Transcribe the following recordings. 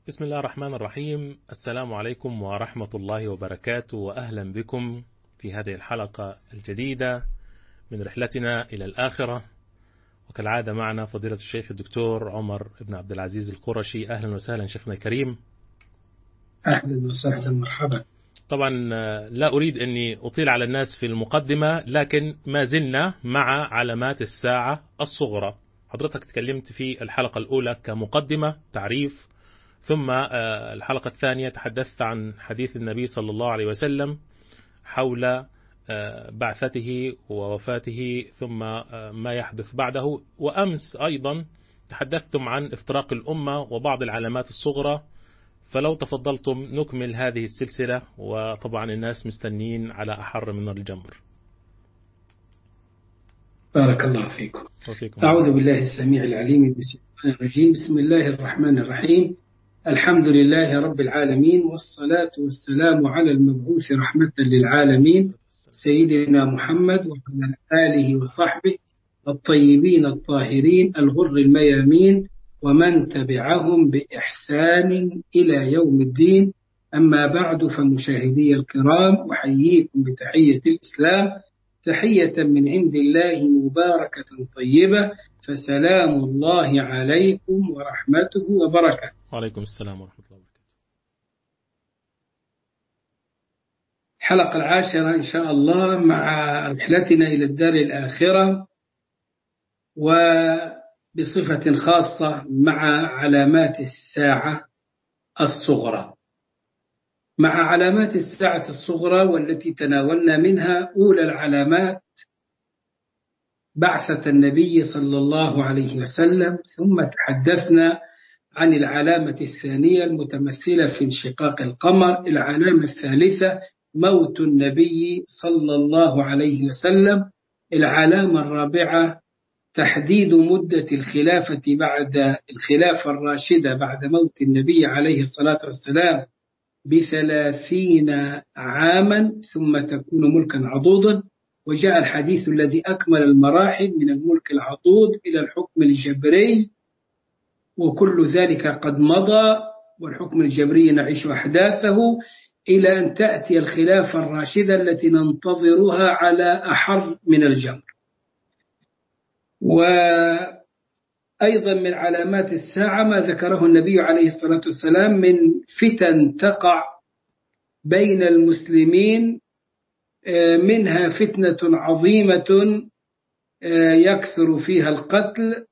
بسم الله الرحمن الرحيم السلام عليكم ورحمة الله وبركاته وأهلا بكم في هذه الحلقة الجديدة من رحلتنا إلى الآخرة وكالعادة معنا فضيلة الشيخ الدكتور عمر بن عبد العزيز القرشي أهلا وسهلا شيخنا الكريم أهلا وسهلا مرحبا طبعا لا أريد أني أطيل على الناس في المقدمة لكن ما زلنا مع علامات الساعة الصغرى حضرتك تكلمت في الحلقة الأولى كمقدمة تعريف ثم الحلقة الثانية تحدثت عن حديث النبي صلى الله عليه وسلم حول بعثته ووفاته ثم ما يحدث بعده وأمس أيضا تحدثتم عن افتراق الأمة وبعض العلامات الصغرى فلو تفضلتم نكمل هذه السلسلة وطبعا الناس مستنين على أحر من الجمر بارك الله فيكم وفيكم أعوذ بالله السميع العليم من الشيطان الرجيم بسم الله الرحمن الرحيم الحمد لله رب العالمين والصلاة والسلام على المبعوث رحمة للعالمين سيدنا محمد وعلى آله وصحبه الطيبين الطاهرين الغر الميامين ومن تبعهم بإحسان إلى يوم الدين أما بعد فمشاهدي الكرام أحييكم بتحية الإسلام تحية من عند الله مباركة طيبة فسلام الله عليكم ورحمته وبركاته وعليكم السلام ورحمة الله وبركاته الحلقة العاشرة إن شاء الله مع رحلتنا إلى الدار الآخرة وبصفة خاصة مع علامات الساعة الصغرى مع علامات الساعة الصغرى والتي تناولنا منها أولى العلامات بعثة النبي صلى الله عليه وسلم ثم تحدثنا عن العلامة الثانية المتمثلة في انشقاق القمر العلامة الثالثة موت النبي صلى الله عليه وسلم العلامة الرابعة تحديد مدة الخلافة بعد الخلافة الراشدة بعد موت النبي عليه الصلاة والسلام بثلاثين عاما ثم تكون ملكا عضوضا وجاء الحديث الذي أكمل المراحل من الملك العضوض إلى الحكم الجبري وكل ذلك قد مضى والحكم الجبري نعيش أحداثه إلى أن تأتي الخلافة الراشدة التي ننتظرها على أحر من الجمر وأيضا من علامات الساعة ما ذكره النبي عليه الصلاة والسلام من فتن تقع بين المسلمين منها فتنة عظيمة يكثر فيها القتل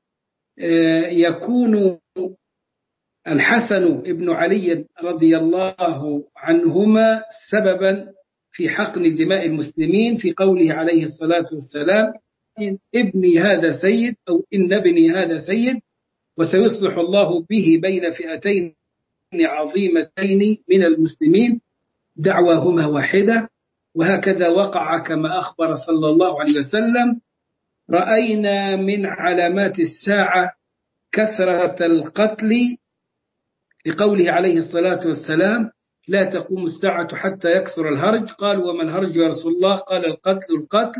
يكون الحسن ابن علي رضي الله عنهما سببا في حقن دماء المسلمين في قوله عليه الصلاة والسلام إن ابني هذا سيد أو إن ابني هذا سيد وسيصلح الله به بين فئتين عظيمتين من المسلمين دعواهما واحدة وهكذا وقع كما أخبر صلى الله عليه وسلم رأينا من علامات الساعة كثرة القتل لقوله عليه الصلاة والسلام لا تقوم الساعة حتى يكثر الهرج قال وما الهرج يا رسول الله قال القتل القتل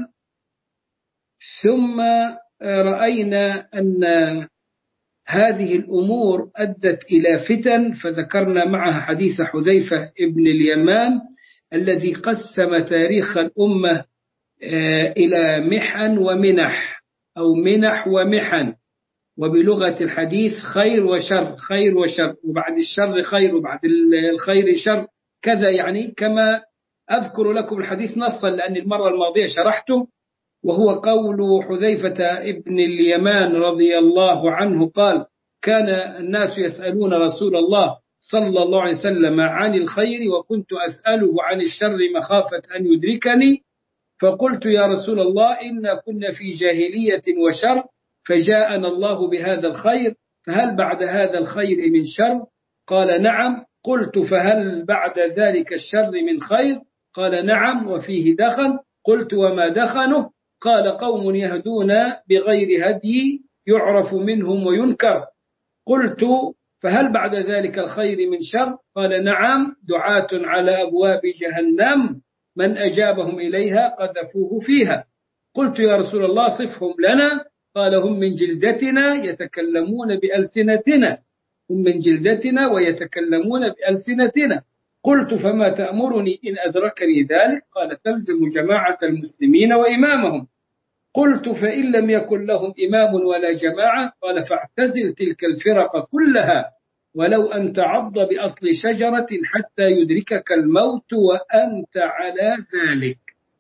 ثم رأينا أن هذه الأمور أدت إلى فتن فذكرنا معها حديث حذيفة ابن اليمان الذي قسم تاريخ الأمة إلى محن ومنح أو منح ومحن وبلغة الحديث خير وشر خير وشر وبعد الشر خير وبعد الخير شر كذا يعني كما أذكر لكم الحديث نصا لأن المرة الماضية شرحته وهو قول حذيفة ابن اليمان رضي الله عنه قال كان الناس يسألون رسول الله صلى الله عليه وسلم عن الخير وكنت أسأله عن الشر مخافة أن يدركني فقلت يا رسول الله إنا كنا في جاهلية وشر فجاءنا الله بهذا الخير فهل بعد هذا الخير من شر قال نعم قلت فهل بعد ذلك الشر من خير قال نعم وفيه دخن قلت وما دخنه قال قوم يهدون بغير هدي يعرف منهم وينكر قلت فهل بعد ذلك الخير من شر قال نعم دعاة على أبواب جهنم من أجابهم إليها قذفوه فيها قلت يا رسول الله صفهم لنا قال هم من جلدتنا يتكلمون بألسنتنا هم من جلدتنا ويتكلمون بألسنتنا قلت فما تأمرني إن أدركني ذلك قال تلزم جماعة المسلمين وإمامهم قلت فإن لم يكن لهم إمام ولا جماعة قال فاعتزل تلك الفرق كلها ولو أن تعض بأصل شجرة حتى يدركك الموت وأنت على ذلك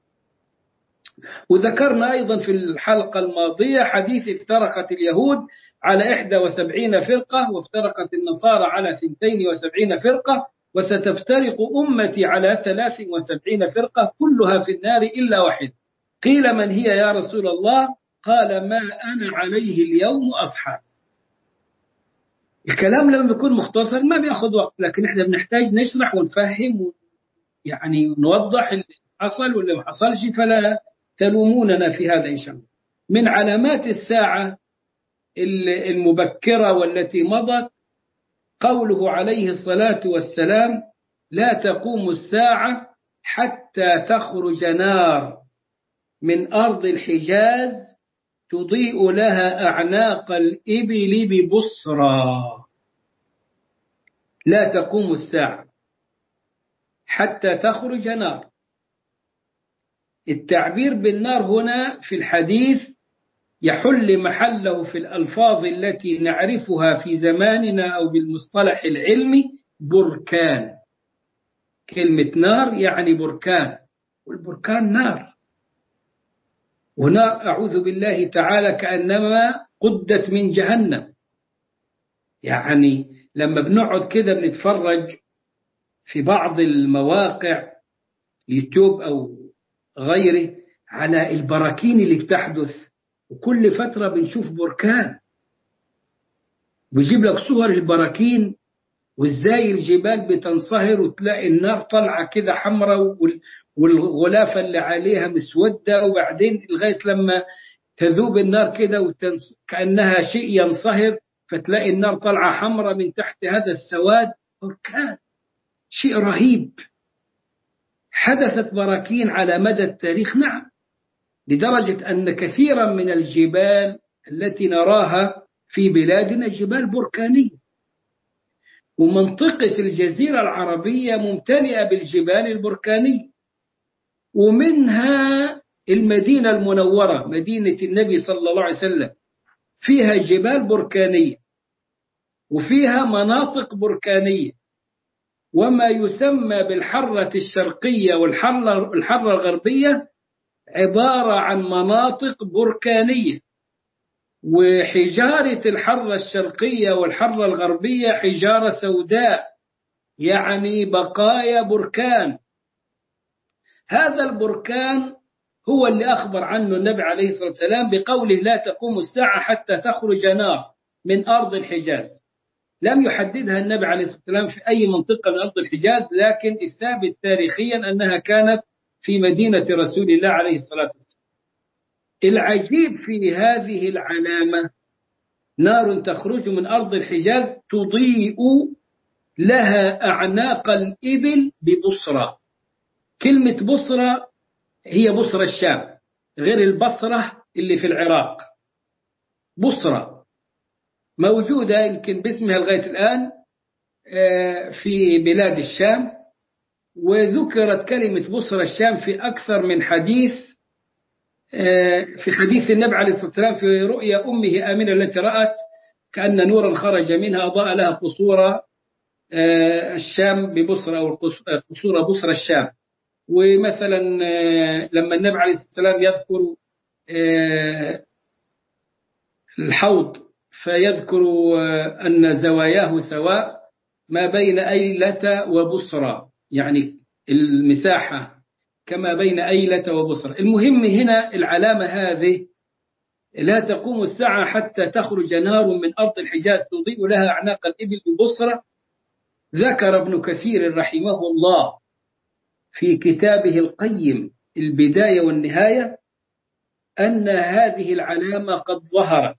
وذكرنا أيضا في الحلقة الماضية حديث افترقت اليهود على 71 فرقة وافترقت النصارى على 72 فرقة وستفترق أمتي على 73 فرقة كلها في النار إلا واحد قيل من هي يا رسول الله قال ما أنا عليه اليوم أصحاب الكلام لما بيكون مختصر ما بياخذ وقت لكن احنا بنحتاج نشرح ونفهم يعني نوضح اللي حصل واللي ما حصلش فلا تلوموننا في هذا إن شاء الله من علامات الساعة المبكرة والتي مضت قوله عليه الصلاة والسلام لا تقوم الساعة حتى تخرج نار من أرض الحجاز تضيء لها أعناق الإبل ببصرى لا تقوم الساعة حتى تخرج نار التعبير بالنار هنا في الحديث يحل محله في الألفاظ التي نعرفها في زماننا أو بالمصطلح العلمي بركان كلمة نار يعني بركان والبركان نار ونار أعوذ بالله تعالى كأنما قدت من جهنم يعني لما بنقعد كده بنتفرج في بعض المواقع يوتيوب أو غيره على البراكين اللي بتحدث وكل فترة بنشوف بركان ويجيب لك صور البراكين وازاي الجبال بتنصهر وتلاقي النار طالعة كده حمراء والغلافة اللي عليها مسودة وبعدين لغاية لما تذوب النار كده وتنص... كأنها شيء ينصهر فتلاقي النار طالعة حمراء من تحت هذا السواد بركان شيء رهيب حدثت براكين على مدى التاريخ نعم لدرجة أن كثيرا من الجبال التي نراها في بلادنا جبال بركانية ومنطقة الجزيرة العربية ممتلئة بالجبال البركانية ومنها المدينة المنورة مدينة النبي صلى الله عليه وسلم فيها جبال بركانية وفيها مناطق بركانية وما يسمى بالحرة الشرقية والحرة الحرة الغربية عبارة عن مناطق بركانية وحجارة الحرة الشرقية والحرة الغربية حجارة سوداء يعني بقايا بركان هذا البركان هو اللي أخبر عنه النبي عليه الصلاة والسلام بقوله لا تقوم الساعة حتى تخرج نار من أرض الحجاز لم يحددها النبي عليه الصلاة والسلام في أي منطقة من أرض الحجاز لكن الثابت تاريخيا أنها كانت في مدينة رسول الله عليه الصلاة والسلام العجيب في هذه العلامة نار تخرج من أرض الحجاز تضيء لها أعناق الإبل ببصرة كلمة بصرة هي بصرة الشام غير البصرة اللي في العراق بصرة موجودة يمكن باسمها لغاية الآن في بلاد الشام وذكرت كلمة بصرة الشام في أكثر من حديث في حديث النبي عليه الصلاة والسلام في رؤيا أمه آمنة التي رأت كأن نورا خرج منها أضاء لها قصور الشام ببصرة أو قصور بصرة الشام ومثلا لما النبي عليه الصلاة والسلام يذكر الحوض فيذكر أن زواياه سواء ما بين أيلة وبصرة يعني المساحة كما بين أيلة وبصرة المهم هنا العلامة هذه لا تقوم الساعة حتى تخرج نار من أرض الحجاز تضيء لها أعناق الإبل ببصرة ذكر ابن كثير رحمه الله في كتابه القيم البداية والنهاية أن هذه العلامة قد ظهرت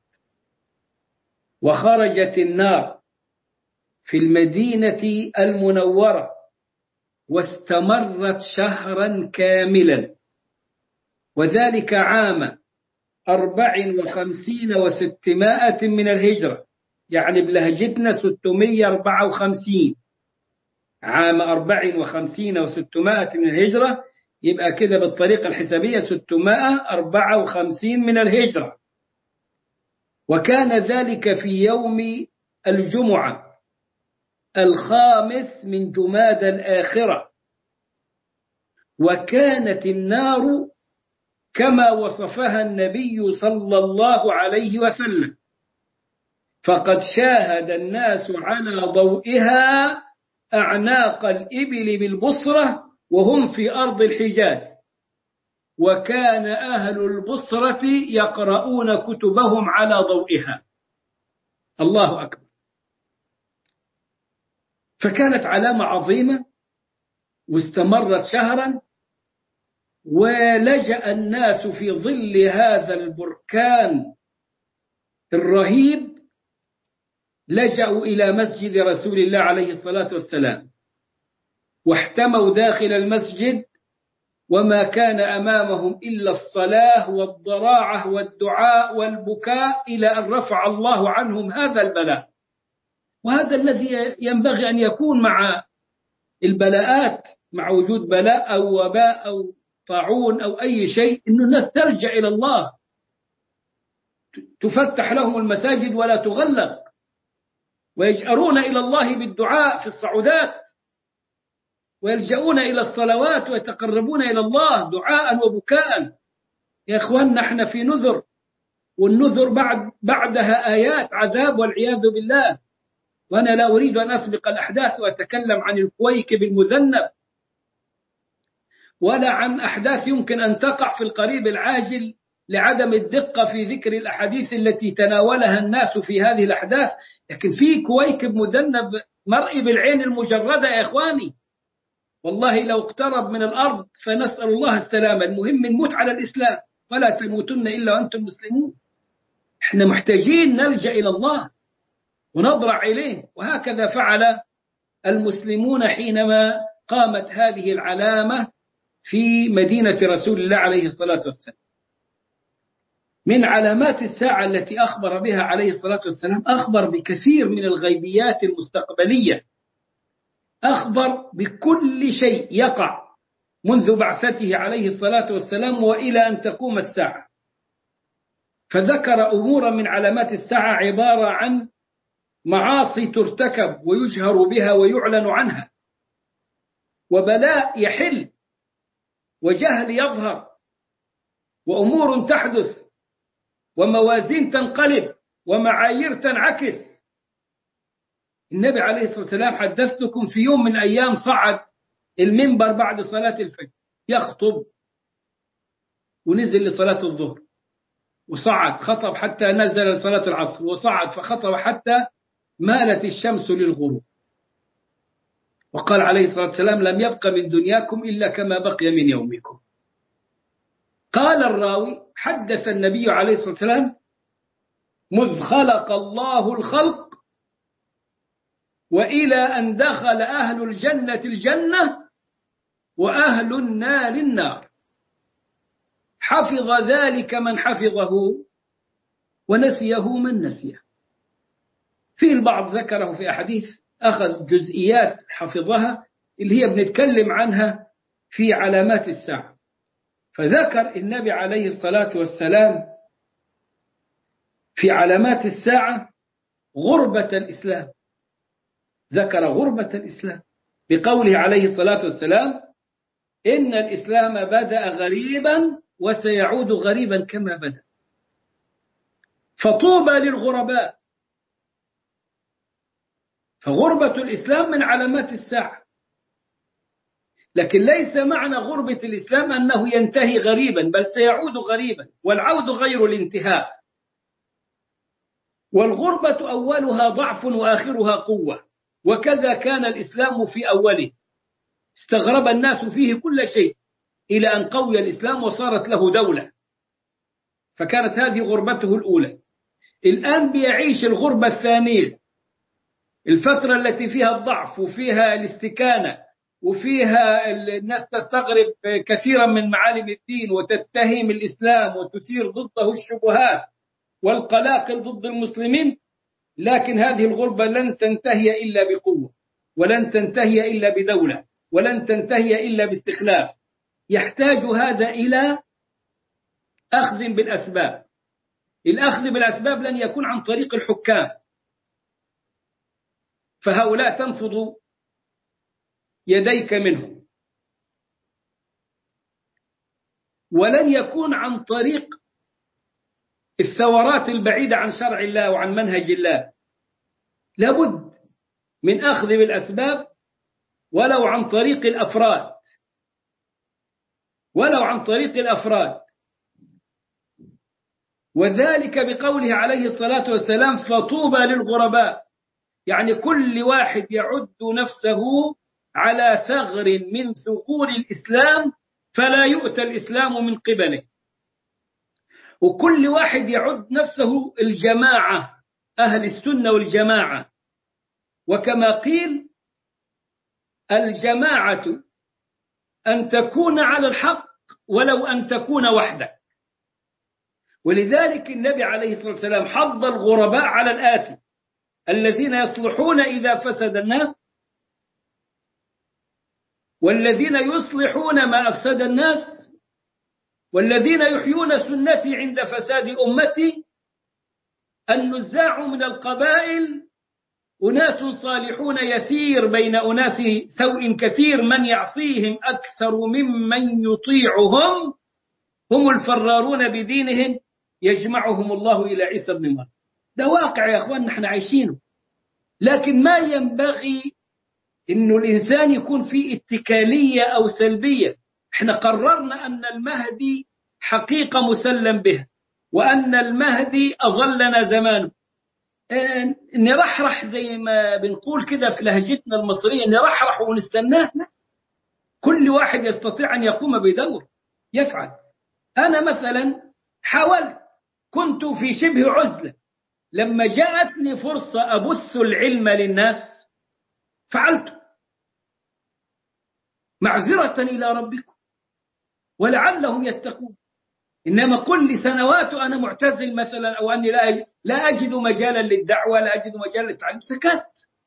وخرجت النار في المدينة المنورة واستمرت شهرا كاملا وذلك عام أربع وخمسين وستمائة من الهجرة يعني بلهجتنا 654 عام 54 و600 من الهجرة يبقى كده بالطريقة الحسابية 654 من الهجرة وكان ذلك في يوم الجمعة الخامس من جماد الآخرة وكانت النار كما وصفها النبي صلى الله عليه وسلم فقد شاهد الناس على ضوئها أعناق الإبل بالبصرة وهم في أرض الحجاز وكان أهل البصرة يقرؤون كتبهم على ضوئها الله أكبر فكانت علامة عظيمة واستمرت شهرا ولجأ الناس في ظل هذا البركان الرهيب لجأوا إلى مسجد رسول الله عليه الصلاة والسلام واحتموا داخل المسجد وما كان أمامهم إلا الصلاة والضراعة والدعاء والبكاء إلى أن رفع الله عنهم هذا البلاء وهذا الذي ينبغي أن يكون مع البلاءات مع وجود بلاء أو وباء أو طاعون أو أي شيء أن الناس ترجع إلى الله تفتح لهم المساجد ولا تغلق ويجأرون إلى الله بالدعاء في الصعودات ويلجؤون إلى الصلوات ويتقربون إلى الله دعاء وبكاء يا إخواننا احنا في نذر والنذر بعد بعدها آيات عذاب والعياذ بالله وأنا لا أريد أن أسبق الأحداث وأتكلم عن الكويكب المذنب ولا عن أحداث يمكن أن تقع في القريب العاجل لعدم الدقة في ذكر الأحاديث التي تناولها الناس في هذه الأحداث لكن في كويكب مذنب مرئي بالعين المجردة يا إخواني والله لو اقترب من الأرض فنسأل الله السلامة المهم نموت على الإسلام ولا تموتن إلا وأنتم مسلمون احنا محتاجين نلجأ إلى الله ونضرع إليه وهكذا فعل المسلمون حينما قامت هذه العلامة في مدينة رسول الله عليه الصلاة والسلام من علامات الساعة التي أخبر بها عليه الصلاة والسلام أخبر بكثير من الغيبيات المستقبلية أخبر بكل شيء يقع منذ بعثته عليه الصلاة والسلام وإلى أن تقوم الساعة فذكر أمورا من علامات الساعة عبارة عن معاصي ترتكب ويجهر بها ويعلن عنها وبلاء يحل وجهل يظهر وأمور تحدث وموازين تنقلب ومعايير تنعكس النبي عليه الصلاة والسلام حدثتكم في يوم من أيام صعد المنبر بعد صلاة الفجر يخطب ونزل لصلاة الظهر وصعد خطب حتى نزل لصلاة العصر وصعد فخطب حتى مالت الشمس للغروب وقال عليه الصلاة والسلام لم يبق من دنياكم إلا كما بقي من يومكم قال الراوي حدث النبي عليه الصلاة والسلام مذ خلق الله الخلق وإلى أن دخل أهل الجنة الجنة وأهل النار النار حفظ ذلك من حفظه ونسيه من نسيه في البعض ذكره في أحاديث أخذ جزئيات حفظها اللي هي بنتكلم عنها في علامات الساعة فذكر النبي عليه الصلاة والسلام في علامات الساعة غربة الإسلام ذكر غربة الإسلام بقوله عليه الصلاة والسلام إن الإسلام بدأ غريبا وسيعود غريبا كما بدأ فطوبى للغرباء فغربة الإسلام من علامات الساعة لكن ليس معنى غربة الإسلام أنه ينتهي غريبا بل سيعود غريبا والعود غير الانتهاء والغربة أولها ضعف وآخرها قوة وكذا كان الإسلام في أوله استغرب الناس فيه كل شيء إلى أن قوي الإسلام وصارت له دولة فكانت هذه غربته الأولى الآن بيعيش الغربة الثانية الفترة التي فيها الضعف وفيها الاستكانة وفيها الناس تستغرب كثيرا من معالم الدين وتتهم الإسلام وتثير ضده الشبهات والقلاقل ضد المسلمين لكن هذه الغربة لن تنتهي إلا بقوة ولن تنتهي إلا بدولة ولن تنتهي إلا باستخلاف يحتاج هذا إلى أخذ بالأسباب الأخذ بالأسباب لن يكون عن طريق الحكام فهؤلاء تنفض يديك منهم ولن يكون عن طريق الثورات البعيدة عن شرع الله وعن منهج الله لابد من أخذ بالأسباب ولو عن طريق الأفراد ولو عن طريق الأفراد وذلك بقوله عليه الصلاة والسلام فطوبى للغرباء يعني كل واحد يعد نفسه على ثغر من ثغور الإسلام فلا يؤتى الإسلام من قبله وكل واحد يعد نفسه الجماعة أهل السنة والجماعة وكما قيل الجماعة أن تكون على الحق ولو أن تكون وحدك ولذلك النبي عليه الصلاة والسلام حض الغرباء على الآتي الذين يصلحون إذا فسد الناس والذين يصلحون ما أفسد الناس والذين يحيون سنتي عند فساد أمتي النزاع من القبائل أناس صالحون يسير بين أناس سوء كثير من يعصيهم أكثر ممن يطيعهم هم الفرارون بدينهم يجمعهم الله إلى عيسى بن مريم ده واقع يا أخوان نحن عايشينه لكن ما ينبغي إنه الإنسان يكون في اتكالية أو سلبية احنا قررنا أن المهدي حقيقة مسلم بها وأن المهدي أظلنا زمانه نرحرح زي ما بنقول كده في لهجتنا المصرية نرحرح ونستناه كل واحد يستطيع أن يقوم بدور يفعل أنا مثلا حاولت كنت في شبه عزلة لما جاءتني فرصة أبث العلم للناس فعلت معذرة إلى ربكم ولعلهم يتقون إنما كل سنوات أنا معتزل مثلا أو أني لا لا أجد مجالا للدعوة لا أجد مجالا للتعليم سكت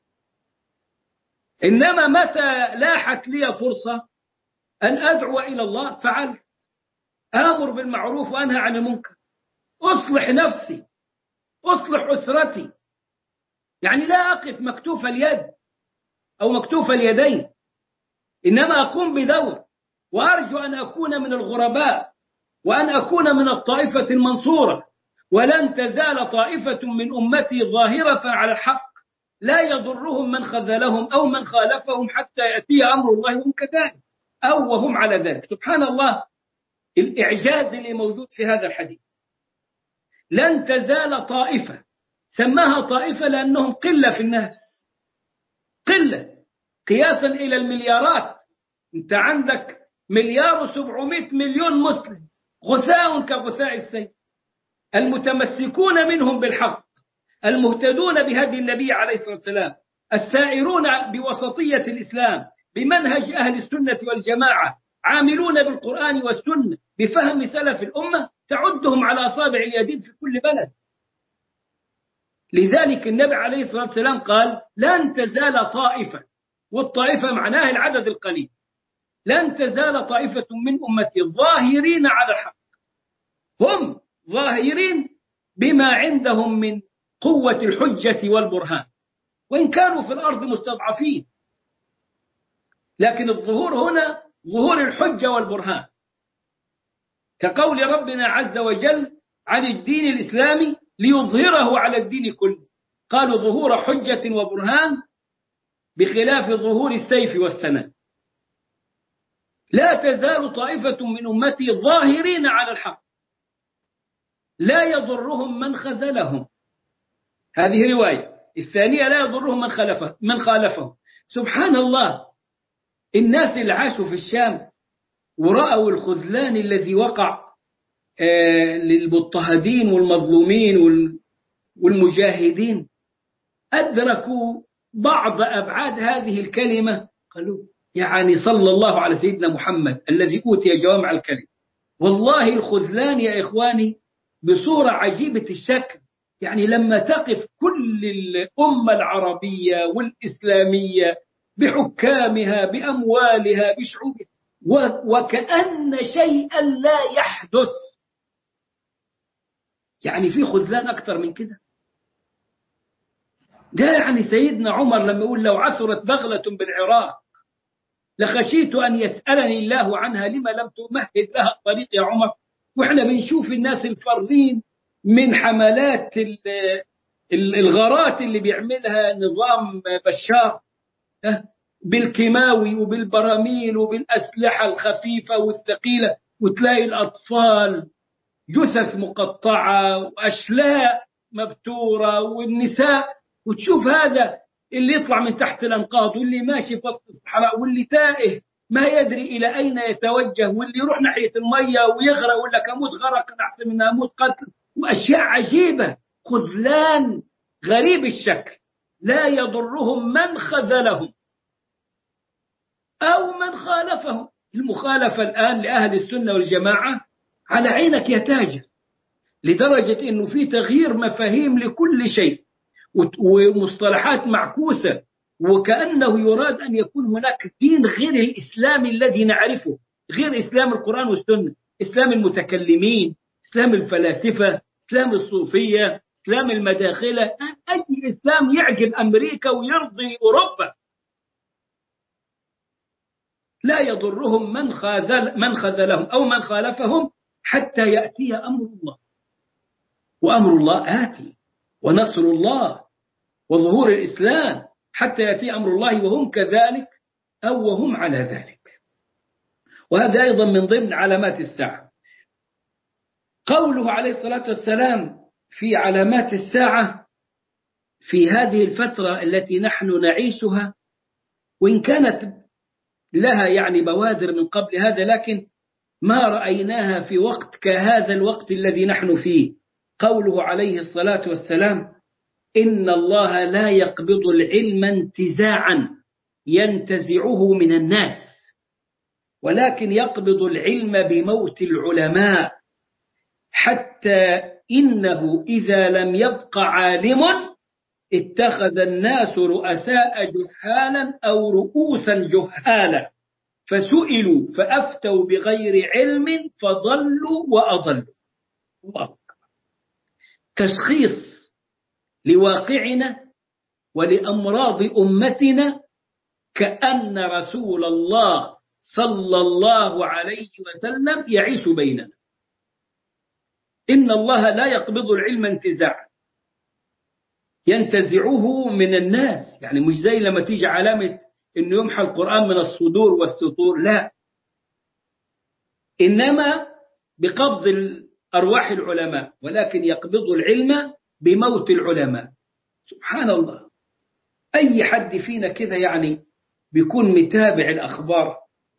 إنما متى لاحت لي فرصة أن أدعو إلى الله فعلت آمر بالمعروف وأنهى عن المنكر أصلح نفسي أصلح أسرتي يعني لا أقف مكتوف اليد أو مكتوف اليدين إنما أقوم بدور وأرجو أن أكون من الغرباء وأن أكون من الطائفة المنصورة ولن تزال طائفة من أمتي ظاهرة على الحق لا يضرهم من خذلهم أو من خالفهم حتى يأتي أمر الله وهم كذلك أو وهم على ذلك سبحان الله الإعجاز اللي موجود في هذا الحديث لن تزال طائفة سماها طائفة لأنهم قلة في الناس قلة قياسا إلى المليارات أنت عندك مليار وسبعمائة مليون مسلم غثاء كغثاء السيل المتمسكون منهم بالحق المهتدون بهدي النبي عليه الصلاة والسلام السائرون بوسطية الإسلام بمنهج أهل السنة والجماعة عاملون بالقرآن والسنة بفهم سلف الأمة تعدهم على أصابع اليدين في كل بلد لذلك النبي عليه الصلاة والسلام قال لن تزال طائفة والطائفة معناها العدد القليل لن تزال طائفة من أمتي ظاهرين على الحق هم ظاهرين بما عندهم من قوة الحجة والبرهان وإن كانوا في الأرض مستضعفين لكن الظهور هنا ظهور الحجة والبرهان كقول ربنا عز وجل عن الدين الإسلامي ليظهره على الدين كله قالوا ظهور حجة وبرهان بخلاف ظهور السيف والسنة لا تزال طائفة من أمتي ظاهرين على الحق لا يضرهم من خذلهم هذه رواية الثانية لا يضرهم من خلفه من خالفهم سبحان الله الناس اللي عاشوا في الشام ورأوا الخذلان الذي وقع للمضطهدين والمظلومين والمجاهدين أدركوا بعض أبعاد هذه الكلمة قالوا يعني صلى الله على سيدنا محمد الذي أوتي جوامع الكلم والله الخذلان يا إخواني بصورة عجيبة الشكل يعني لما تقف كل الأمة العربية والإسلامية بحكامها بأموالها بشعوبها وكأن شيئا لا يحدث يعني في خذلان أكثر من كده ده يعني سيدنا عمر لما يقول لو عثرت بغلة بالعراق لخشيت أن يسألني الله عنها لما لم تمهد لها الطريق يا عمر وإحنا بنشوف الناس الفارين من حملات الغارات اللي بيعملها نظام بشار بالكيماوي وبالبراميل وبالأسلحة الخفيفة والثقيلة وتلاقي الأطفال جثث مقطعة وأشلاء مبتورة والنساء وتشوف هذا اللي يطلع من تحت الأنقاض واللي ماشي في وسط الصحراء واللي تائه ما يدري إلى أين يتوجه واللي يروح ناحية المية ويغرق ولا كموت غرق أحسن من أموت قتل وأشياء عجيبة خذلان غريب الشكل لا يضرهم من خذلهم أو من خالفهم المخالفة الآن لأهل السنة والجماعة على عينك يا تاجر لدرجة أنه في تغيير مفاهيم لكل شيء ومصطلحات معكوسة وكأنه يراد أن يكون هناك دين غير الإسلام الذي نعرفه غير إسلام القرآن والسنة إسلام المتكلمين إسلام الفلاسفة إسلام الصوفية إسلام المداخلة أي إسلام يعجب أمريكا ويرضي أوروبا لا يضرهم من خذل من خذلهم أو من خالفهم حتى يأتي أمر الله وأمر الله آتي ونصر الله وظهور الإسلام حتى يأتي أمر الله وهم كذلك أو وهم على ذلك وهذا أيضا من ضمن علامات الساعة قوله عليه الصلاة والسلام في علامات الساعة في هذه الفترة التي نحن نعيشها وإن كانت لها يعني بوادر من قبل هذا لكن ما رأيناها في وقت كهذا الوقت الذي نحن فيه قوله عليه الصلاة والسلام إن الله لا يقبض العلم انتزاعا ينتزعه من الناس ولكن يقبض العلم بموت العلماء حتى إنه إذا لم يبق عالم اتخذ الناس رؤساء جهالا أو رؤوسا جهالا فسئلوا فأفتوا بغير علم فضلوا وأضلوا الله تشخيص لواقعنا ولأمراض أمتنا كأن رسول الله صلى الله عليه وسلم يعيش بيننا إن الله لا يقبض العلم انتزاعا ينتزعه من الناس يعني مش زي لما تيجي علامة إنه يمحى القرآن من الصدور والسطور لا إنما بقبض أرواح العلماء ولكن يقبض العلم بموت العلماء سبحان الله أي حد فينا كده يعني بيكون متابع الأخبار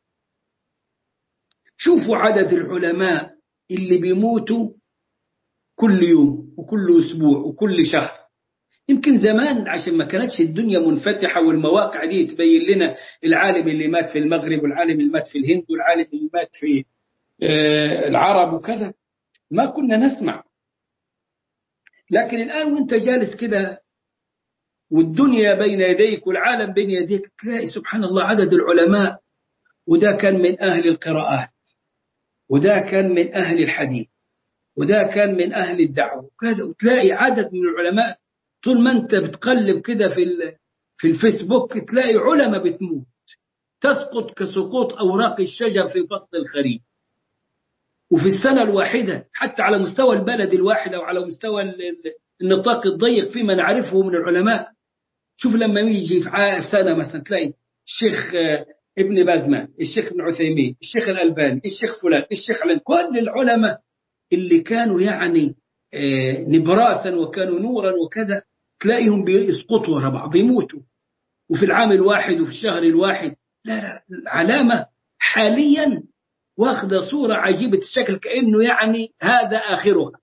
شوفوا عدد العلماء اللي بيموتوا كل يوم وكل أسبوع وكل شهر يمكن زمان عشان ما كانتش الدنيا منفتحة والمواقع دي تبين لنا العالم اللي مات في المغرب والعالم اللي مات في الهند والعالم اللي مات في العرب وكذا ما كنا نسمع لكن الآن وانت جالس كده والدنيا بين يديك والعالم بين يديك تلاقي سبحان الله عدد العلماء وده كان من أهل القراءات وده كان من أهل الحديث وده كان من أهل الدعوة وكذا وتلاقي عدد من العلماء طول ما أنت بتقلب كده في في الفيسبوك تلاقي علماء بتموت تسقط كسقوط أوراق الشجر في فصل الخريف وفي السنة الواحدة حتى على مستوى البلد الواحد أو على مستوى النطاق الضيق فيما نعرفه من العلماء شوف لما يجي في سنة مثلا تلاقي الشيخ ابن بازمان الشيخ ابن عثيمين الشيخ الألباني الشيخ فلان الشيخ علان كل العلماء اللي كانوا يعني نبراسا وكانوا نورا وكذا تلاقيهم بيسقطوا ورا بعض يموتوا وفي العام الواحد وفي الشهر الواحد لا لا العلامة حاليا واخذة صورة عجيبة الشكل كأنه يعني هذا آخرها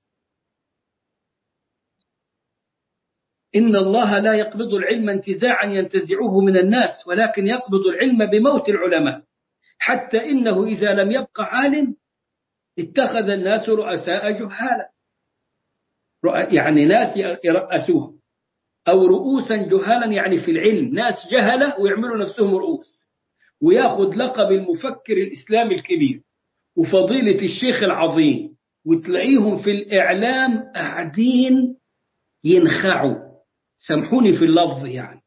إن الله لا يقبض العلم انتزاعا ينتزعه من الناس ولكن يقبض العلم بموت العلماء حتى إنه إذا لم يبق عالم اتخذ الناس رؤساء جهالا يعني ناس يرأسوها أو رؤوسا جهالا يعني في العلم ناس جهلة ويعملوا نفسهم رؤوس وياخذ لقب المفكر الإسلامي الكبير وفضيلة الشيخ العظيم وتلاقيهم في الإعلام قاعدين ينخعوا سامحوني في اللفظ يعني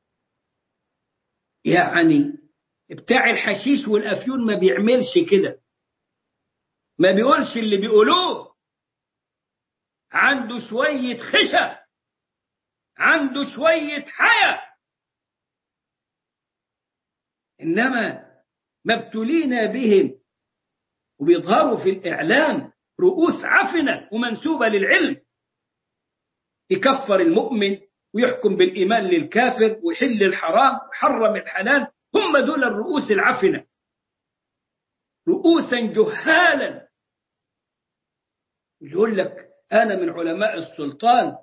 يعني بتاع الحشيش والأفيون ما بيعملش كده ما بيقولش اللي بيقولوه عنده شوية خشب عنده شوية حياة إنما مبتلين بهم وبيظهروا في الإعلام رؤوس عفنة ومنسوبة للعلم يكفر المؤمن ويحكم بالإيمان للكافر ويحل الحرام ويحرم الحلال هم دول الرؤوس العفنة رؤوسا جهالا يقول لك أنا من علماء السلطان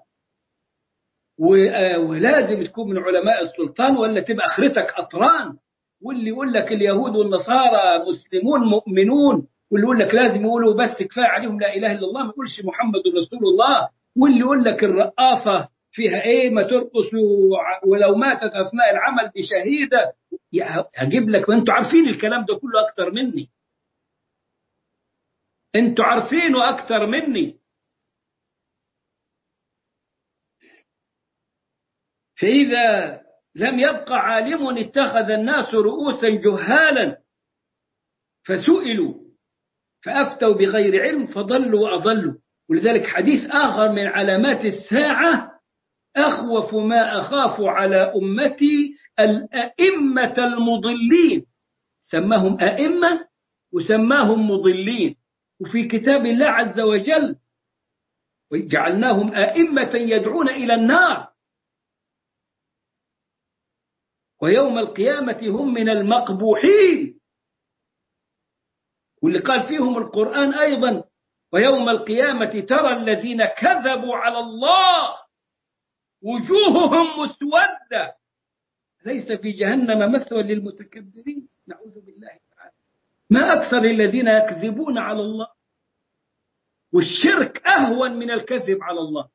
ولازم تكون من علماء السلطان ولا تبقى اخرتك اطران واللي يقول لك اليهود والنصارى مسلمون مؤمنون واللي يقول لك لازم يقولوا بس كفايه عليهم لا اله الا الله ما يقولش محمد رسول الله واللي يقول لك الرقاصه فيها ايه ما ترقص ولو ماتت اثناء العمل بشهيده هجيب لك وانتوا عارفين الكلام ده كله اكتر مني انتوا عارفينه اكتر مني فإذا لم يبق عالم اتخذ الناس رؤوسا جهالا فسئلوا فأفتوا بغير علم فضلوا وأضلوا ولذلك حديث آخر من علامات الساعة أخوف ما أخاف على أمتي الأئمة المضلين سماهم أئمة وسماهم مضلين وفي كتاب الله عز وجل وجعلناهم أئمة يدعون إلى النار ويوم القيامة هم من المقبوحين واللي قال فيهم القرآن أيضا ويوم القيامة ترى الذين كذبوا على الله وجوههم مسودة ليس في جهنم مثوى للمتكبرين نعوذ بالله تعالى ما أكثر الذين يكذبون على الله والشرك أهون من الكذب على الله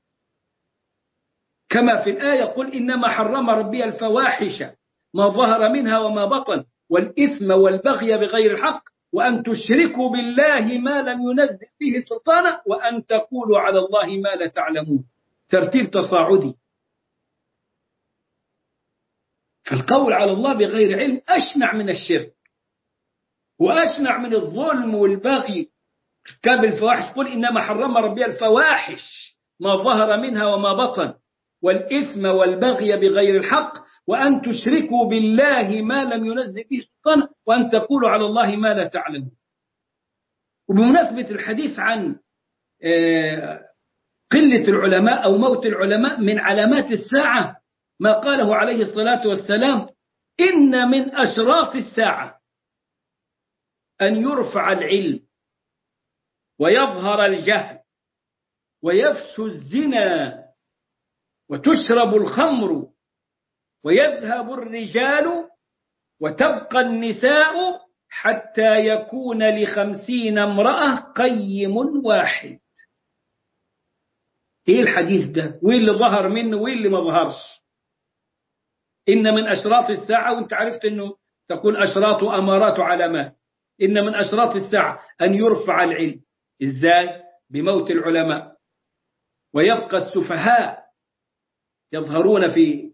كما في الآية قل إنما حرم ربي الفواحش ما ظهر منها وما بطن والإثم والبغي بغير الحق وأن تشركوا بالله ما لم ينزل به سلطانا وأن تقولوا على الله ما لا تعلمون ترتيب تصاعدي فالقول على الله بغير علم أشنع من الشرك وأشنع من الظلم والبغي ارتكاب الفواحش قل إنما حرم ربي الفواحش ما ظهر منها وما بطن والإثم والبغي بغير الحق وأن تشركوا بالله ما لم ينزل به سلطان وأن تقولوا على الله ما لا تعلمون وبمناسبة الحديث عن قلة العلماء أو موت العلماء من علامات الساعة ما قاله عليه الصلاة والسلام إن من أشراط الساعة أن يرفع العلم ويظهر الجهل ويفشو الزنا وتشرب الخمر ويذهب الرجال وتبقى النساء حتى يكون لخمسين امرأة قيم واحد ايه الحديث ده وين اللي ظهر منه وين اللي ما ظهرش إن من أشراط الساعة وانت عرفت أنه تقول أشراط أمارات علامات إن من أشراط الساعة أن يرفع العلم إزاي بموت العلماء ويبقى السفهاء يظهرون في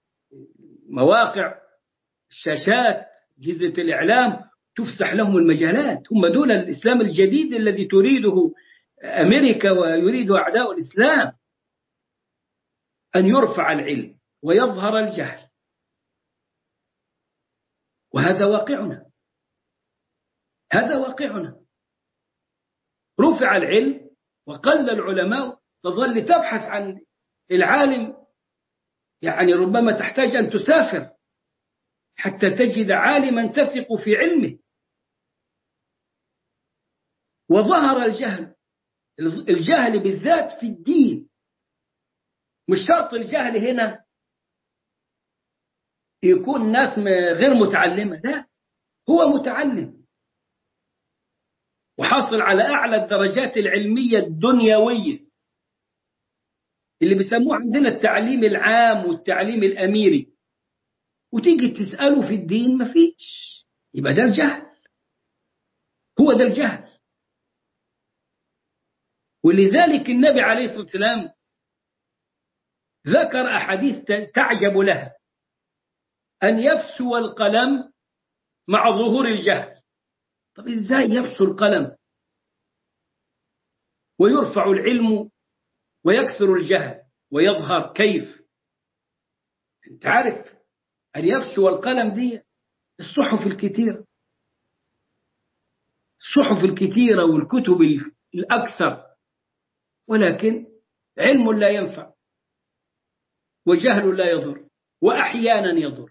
مواقع الشاشات جزة الإعلام تفسح لهم المجالات هم دول الإسلام الجديد الذي تريده أمريكا ويريده أعداء الإسلام أن يرفع العلم ويظهر الجهل وهذا واقعنا هذا واقعنا رفع العلم وقل العلماء تظل تبحث عن العالم يعني ربما تحتاج أن تسافر حتى تجد عالما تثق في علمه وظهر الجهل الجهل بالذات في الدين مش شرط الجهل هنا يكون ناس غير متعلمة لا هو متعلم وحصل على أعلى الدرجات العلمية الدنيوية اللي بيسموه عندنا التعليم العام والتعليم الأميري وتيجي تسأله في الدين مفيش يبقى ده الجهل هو ده الجهل ولذلك النبي عليه الصلاة والسلام ذكر أحاديث تعجب لها أن يفسو القلم مع ظهور الجهل طب إزاي يفسو القلم ويرفع العلم ويكثر الجهل ويظهر كيف انت عارف أن يفسو القلم دي الصحف الكثيرة الصحف الكثيرة والكتب الأكثر ولكن علم لا ينفع وجهل لا يضر وأحيانا يضر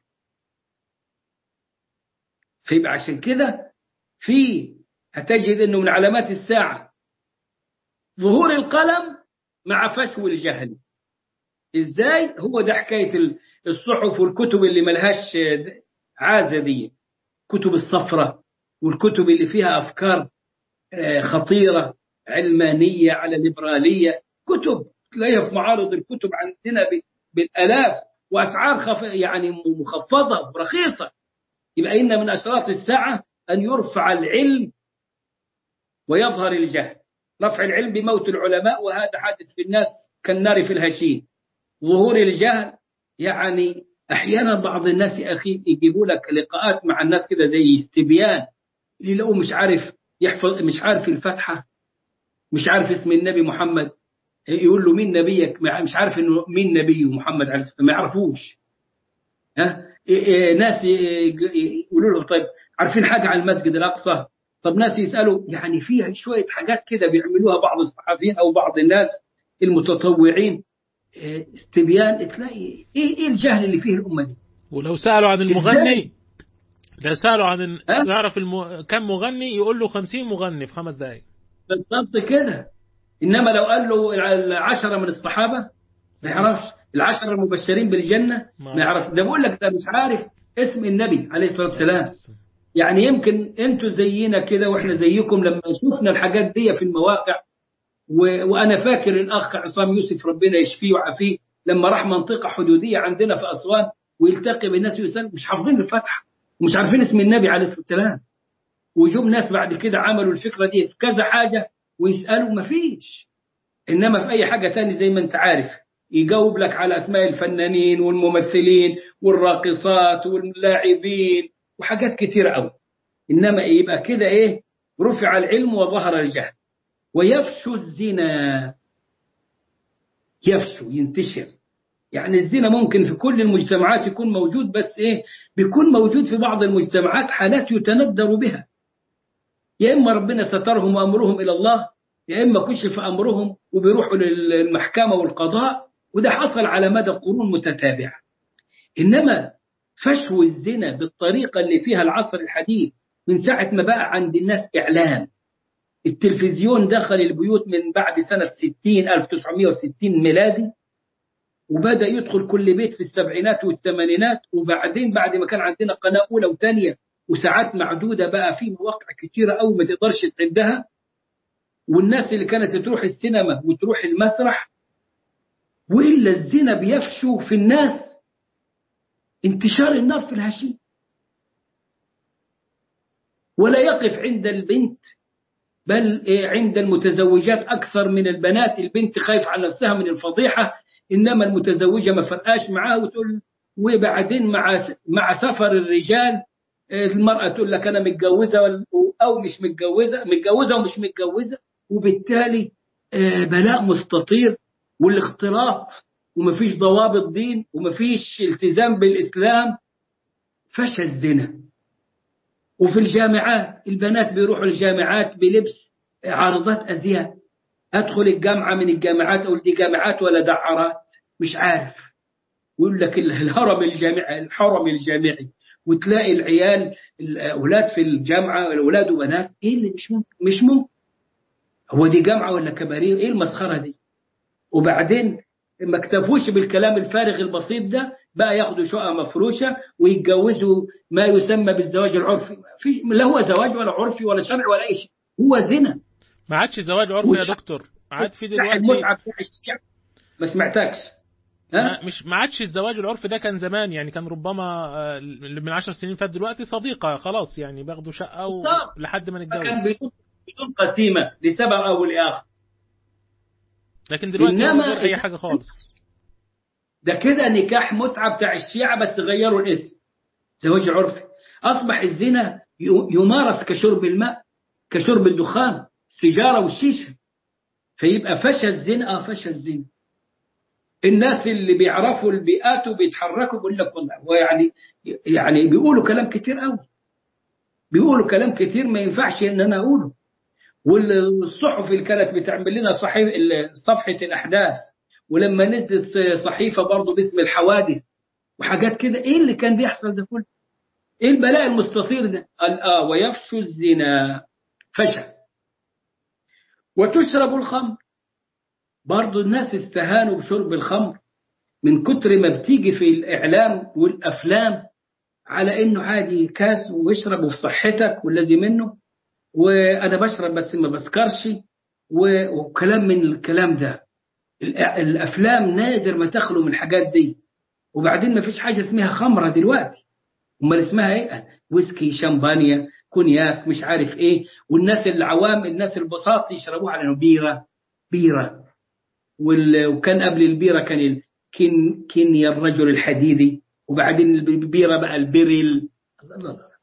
فيبقى عشان كده في هتجد أنه من علامات الساعة ظهور القلم مع فشو الجهل ازاي هو ده حكايه الصحف والكتب اللي ملهاش عازه دي كتب الصفرة والكتب اللي فيها افكار خطيره علمانيه على ليبراليه كتب تلاقيها في معارض الكتب عندنا بالالاف واسعار خف يعني مخفضه ورخيصه يبقى ان من اشراط الساعه ان يرفع العلم ويظهر الجهل رفع العلم بموت العلماء وهذا حادث في الناس كالنار في الهشيم ظهور الجهل يعني احيانا بعض الناس يا اخي يجيبوا لك لقاءات مع الناس كده زي استبيان اللي لو مش عارف يحفظ مش عارف الفاتحه مش عارف اسم النبي محمد يقول له مين نبيك مش عارف انه مين نبي محمد عليه الصلاه ما يعرفوش ها ناس يقولوا له طيب عارفين حاجه عن المسجد الاقصى طب ناس يسالوا يعني فيها شويه حاجات كده بيعملوها بعض الصحفيين او بعض الناس المتطوعين استبيان تلاقي ايه ايه الجهل اللي فيه الامه دي ولو سالوا عن المغني لو سالوا عن يعرف الم... كم مغني يقول له 50 مغني في خمس دقائق بالضبط كده انما لو قال له العشره من الصحابه ما يعرفش العشره المبشرين بالجنه ما يعرف ده بقول لك ده مش عارف اسم النبي عليه الصلاه والسلام يعني يمكن انتوا زينا كده واحنا زيكم لما شفنا الحاجات دي في المواقع و... وانا فاكر الاخ عصام يوسف ربنا يشفيه ويعافيه لما راح منطقه حدوديه عندنا في اسوان ويلتقي بالناس ويسال مش حافظين الفتحه ومش عارفين اسم النبي عليه الصلاه والسلام وجم ناس بعد كده عملوا الفكره دي في كذا حاجه ويسالوا ما فيش انما في اي حاجه تاني زي ما انت عارف يجاوب لك على اسماء الفنانين والممثلين والراقصات واللاعبين وحاجات كتيره قوي انما يبقى كده ايه رفع العلم وظهر الجهل ويفشو الزنا يفشو ينتشر يعني الزنا ممكن في كل المجتمعات يكون موجود بس ايه بيكون موجود في بعض المجتمعات حالات يتندر بها يا اما ربنا سترهم وامرهم الى الله يا اما كشف امرهم وبيروحوا للمحكمه والقضاء وده حصل على مدى قرون متتابعه انما فشو الزنا بالطريقه اللي فيها العصر الحديث من ساعه ما بقى عند الناس اعلام التلفزيون دخل البيوت من بعد سنة 60 1960 ميلادي وبدأ يدخل كل بيت في السبعينات والثمانينات وبعدين بعد ما كان عندنا قناة أولى وثانية وساعات معدودة بقى في مواقع كتيرة أوي ما تقدرش تعدها والناس اللي كانت تروح السينما وتروح المسرح وإلا الزنا بيفشو في الناس انتشار النار في الهشيم ولا يقف عند البنت بل عند المتزوجات أكثر من البنات البنت خايف على نفسها من الفضيحة إنما المتزوجة ما فرقاش معاها وتقول وبعدين مع مع سفر الرجال المرأة تقول لك أنا متجوزة أو مش متجوزة متجوزة ومش متجوزة وبالتالي بلاء مستطير والاختلاط ومفيش ضوابط دين ومفيش التزام بالإسلام فشى الزنا وفي الجامعات البنات بيروحوا الجامعات بلبس عارضات أزياء أدخل الجامعة من الجامعات أقول دي جامعات ولا دعارات مش عارف ويقول لك الهرم الجامعي الحرم الجامعي وتلاقي العيال الأولاد في الجامعة الأولاد وبنات إيه اللي مش ممكن مش ممكن هو دي جامعة ولا كباريه إيه المسخرة دي وبعدين ما اكتفوش بالكلام الفارغ البسيط ده بقى ياخدوا شقة مفروشة ويتجوزوا ما يسمى بالزواج العرفي في لا هو زواج ولا عرفي ولا شرعي ولا أي شيء هو زنا ما عادش زواج عرفي يا دكتور عاد في دلوقتي المتعة بتاع الشعب ما سمعتكش ها ما- مش ما عادش الزواج العرفي ده كان زمان يعني كان ربما آه، اللي من 10 سنين فات دلوقتي صديقه خلاص يعني بياخدوا شقه و... بالظبط. لحد ما كان نتجوز بدون بدون قسيمه لسبب او لاخر لكن دلوقتي إنما- من غير اي حاجه خالص ده كده نكاح متعه بتاع الشيعه بس غيروا الاسم زواج عرفي اصبح الزنا ي- يمارس كشرب الماء كشرب الدخان السيجاره والشيشه فيبقى فشى الزنا اه فشى الزنا الناس اللي بيعرفوا البيئات وبيتحركوا بيقول لك والله ويعني يعني بيقولوا كلام كتير قوي بيقولوا كلام كتير ما ينفعش ان انا اقوله والصحف اللي كانت بتعمل لنا صحيح صفحه الاحداث ولما نزلت صحيفه برضه باسم الحوادث وحاجات كده ايه اللي كان بيحصل ده كله؟ ايه البلاء المستطير ده؟ قال اه ويفشو الزنا فشى وتشرب الخمر برضه الناس استهانوا بشرب الخمر من كتر ما بتيجي في الاعلام والافلام على انه عادي كاس واشرب وفي صحتك والذي منه وانا بشرب بس ما بسكرش و- وكلام من الكلام ده الأ- الافلام نادر ما تخلو من الحاجات دي وبعدين ما فيش حاجه اسمها خمره دلوقتي امال اسمها ايه ويسكي شامبانيا كونياك مش عارف ايه والناس العوام الناس البساط يشربوها على إنه بيره بيره وال- وكان قبل البيره كان الكن كينيا الرجل الحديدي وبعدين البيره بقى البريل الله الله الله.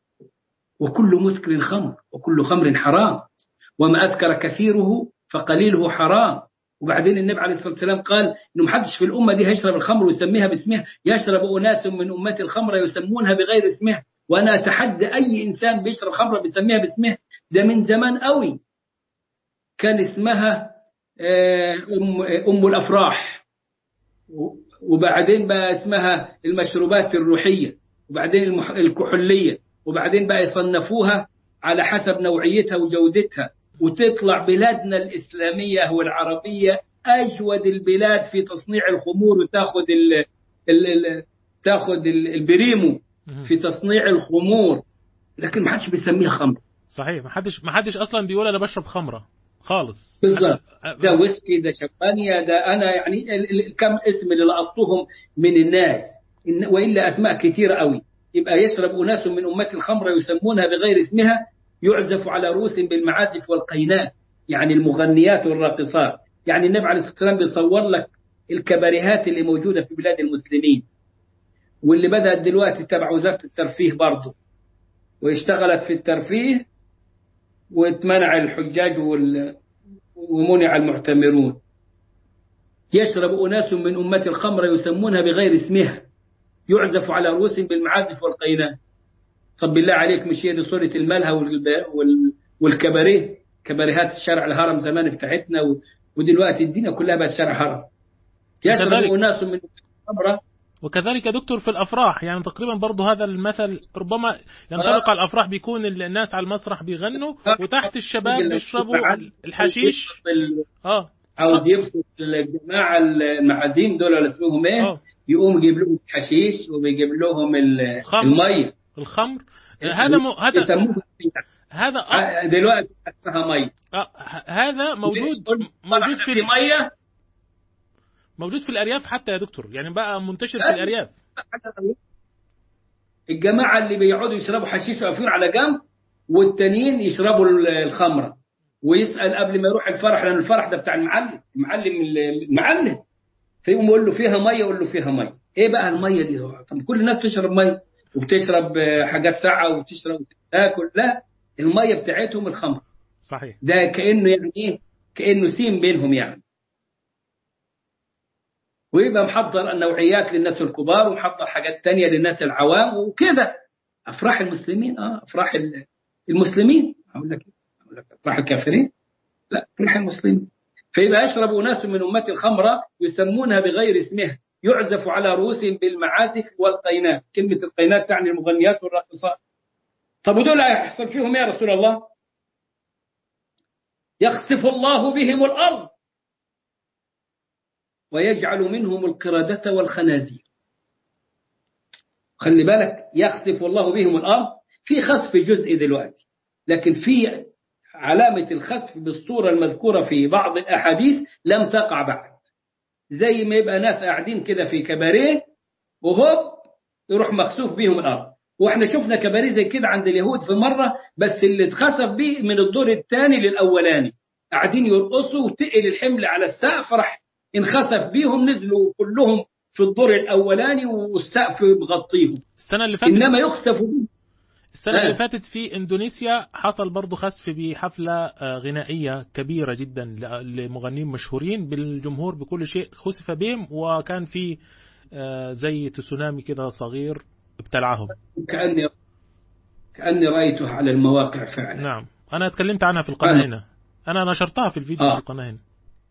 وكل مسكر خمر وكل خمر حرام وما أسكر كثيره فقليله حرام وبعدين النبي عليه الصلاة والسلام قال إنه محدش في الأمة دي هيشرب الخمر ويسميها باسمها يشرب أناس من أمتي الخمر يسمونها بغير اسمها وأنا أتحدى أي إنسان بيشرب خمرة بيسميها باسمها ده من زمان قوي كان اسمها آه، أم, أم الأفراح و- وبعدين بقى اسمها المشروبات الروحية وبعدين المح- الكحولية وبعدين بقى يصنفوها على حسب نوعيتها وجودتها وتطلع بلادنا الإسلامية والعربية أجود البلاد في تصنيع الخمور وتاخد ال ال ال تاخد ال- البريمو مهم. في تصنيع الخمور لكن ما حدش بيسميها خمر صحيح ما حدش ما حدش اصلا بيقول انا بشرب خمره خالص بالظبط. أ- ده ويسكي ده شمبانيا ده انا يعني ال- ال- كم اسم اللي لقطتهم من الناس إن- والا اسماء كثيره قوي يبقى يشرب اناس من امه الخمر يسمونها بغير اسمها يعزف على رؤوس بالمعازف والقينات يعني المغنيات والراقصات يعني النبي عليه الصلاه والسلام بيصور لك الكباريهات اللي موجوده في بلاد المسلمين واللي بدات دلوقتي تبع وزاره الترفيه برضه واشتغلت في الترفيه واتمنع الحجاج وال ومنع المعتمرون يشرب أناس من أمة الخمر يسمونها بغير اسمها يعزف على رؤوس بالمعازف والقينات طب بالله عليك مش هي دي صورة الملهى والب- وال- والكباريه كباريهات الشارع الهرم زمان بتاعتنا و- ودلوقتي الدنيا كلها بقت شارع هرم يشرب كذلك. أناس من أمة الخمر وكذلك يا دكتور في الافراح يعني تقريبا برضه هذا المثل ربما ينطبق على الافراح بيكون الناس على المسرح بيغنوا وتحت الشباب بيشربوا الحشيش ال- اه عاوز يبسط الجماعة المعازيم دول ولا اسمهم ايه اه يقوم يجيب لهم حشيش وبيجيب لهم ال- خمر. المية الخمر هذا م... هذا يسموها هذا آه دلوقتي اسمها مية آه هذا موجود موجود في في مية موجود في الارياف حتى يا دكتور يعني بقى منتشر في الارياف الجماعة اللي بيقعدوا يشربوا حشيش وعفير على جنب والتانيين يشربوا ال- الخمرة ويسأل قبل ما يروح الفرح لأن الفرح ده بتاع المعلم المعلم المعلم فيقوم يقول له فيها مية يقول له فيها مية ايه بقى المية دي طب كل الناس تشرب مية وبتشرب آه، حاجات ساقعة وبتشرب تاكل لا المية بتاعتهم الخمر صحيح ده كأنه يعني ايه كأنه سيم بينهم يعني ويبقى محضر النوعيات للناس الكبار ومحضر حاجات تانية للناس العوام وكده أفراح المسلمين اه أفراح ال- المسلمين أقول لك إيه؟ أقول لك أفراح الكافرين لا أفراح المسلمين فيبقى يشرب أناس من أمة الخمرة يسمونها بغير اسمها يعزف على رؤوسهم بالمعازف والقينات كلمة القينات تعني المغنيات والراقصات طب ودول هيحصل فيهم إيه يا رسول الله يخسف الله بهم الأرض ويجعل منهم القردة والخنازير خلي بالك يخسف الله بهم الأرض في خسف جزء دلوقتي لكن في علامة الخسف بالصورة المذكورة في بعض الأحاديث لم تقع بعد زي ما يبقى ناس قاعدين كده في كباريه وهوب يروح مخسوف بيهم الارض واحنا شفنا كباريه زي كده عند اليهود في مره بس اللي اتخسف بيه من الدور الثاني للاولاني قاعدين يرقصوا وتقل الحمل على السقف راح انخسف بيهم نزلوا كلهم في الدور الاولاني والسقف مغطيهم السنة اللي فاتت انما يخسف بيهم السنة اللي آه. فاتت في اندونيسيا حصل برضه خسف بحفلة آه، غنائية كبيرة جدا ل- لمغنيين مشهورين بالجمهور بكل شيء خسف بهم وكان في آه، زي تسونامي كده صغير ابتلعهم كاني كاني رايته على المواقع فعلا نعم انا اتكلمت عنها في القناة أنا- هنا انا نشرتها في الفيديو آه. في القناة هنا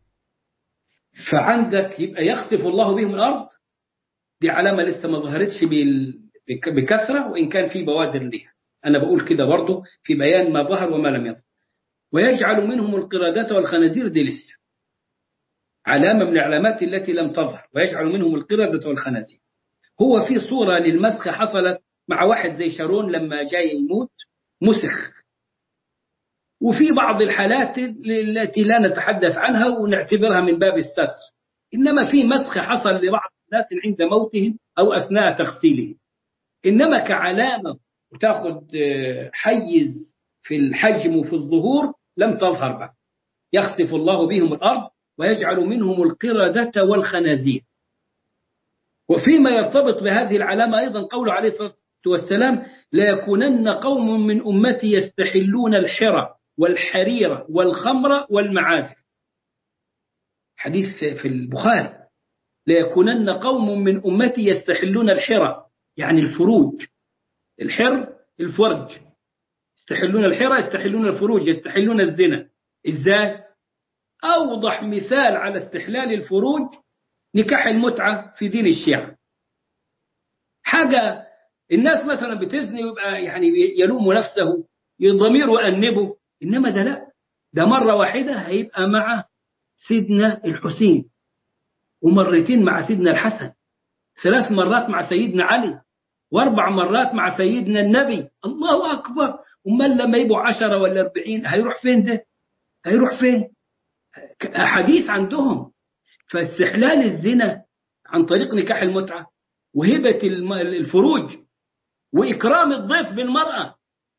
فعندك يبقى يخسف الله بهم الارض دي علامه لسه ما ظهرتش بال- بك- بكثره وان كان في بوادر ليها انا بقول كده برضه في بيان ما ظهر وما لم يظهر ويجعل منهم القردة والخنازير دي لسه علامه من العلامات التي لم تظهر ويجعل منهم القردة والخنازير هو في صوره للمسخ حصلت مع واحد زي شارون لما جاي يموت مسخ وفي بعض الحالات التي لا نتحدث عنها ونعتبرها من باب الستر إنما في مسخ حصل لبعض الناس عند موتهم أو أثناء تغسيلهم إنما كعلامة وتاخذ آه، حيز في الحجم وفي الظهور لم تظهر بعد يخسف الله بهم الأرض ويجعل منهم القردة والخنازير وفيما يرتبط بهذه العلامة أيضا قوله عليه الصلاة والسلام ليكونن قوم من أمتي يستحلون الحرى والحرير والخمر والمعازف حديث في البخاري ليكونن قوم من أمتي يستحلون الحرى يعني الفروج الحر الفرج يستحلون الحرى يستحلون الفروج يستحلون الزنا ازاي أوضح مثال على استحلال الفروج نكاح المتعة في دين الشيعة حاجة الناس مثلا بتزني ويبقى يعني يلوم نفسه ضميره أنبه إنما ده لا ده مرة واحدة هيبقى مع سيدنا الحسين ومرتين مع سيدنا الحسن ثلاث مرات مع سيدنا علي واربع مرات مع سيدنا النبي الله أكبر أمال لما يبقوا عشرة ولا أربعين هيروح فين ده هيروح فين أحاديث عندهم فاستحلال الزنا عن طريق نكاح المتعة وهبة الم- الفروج وإكرام الضيف بالمرأة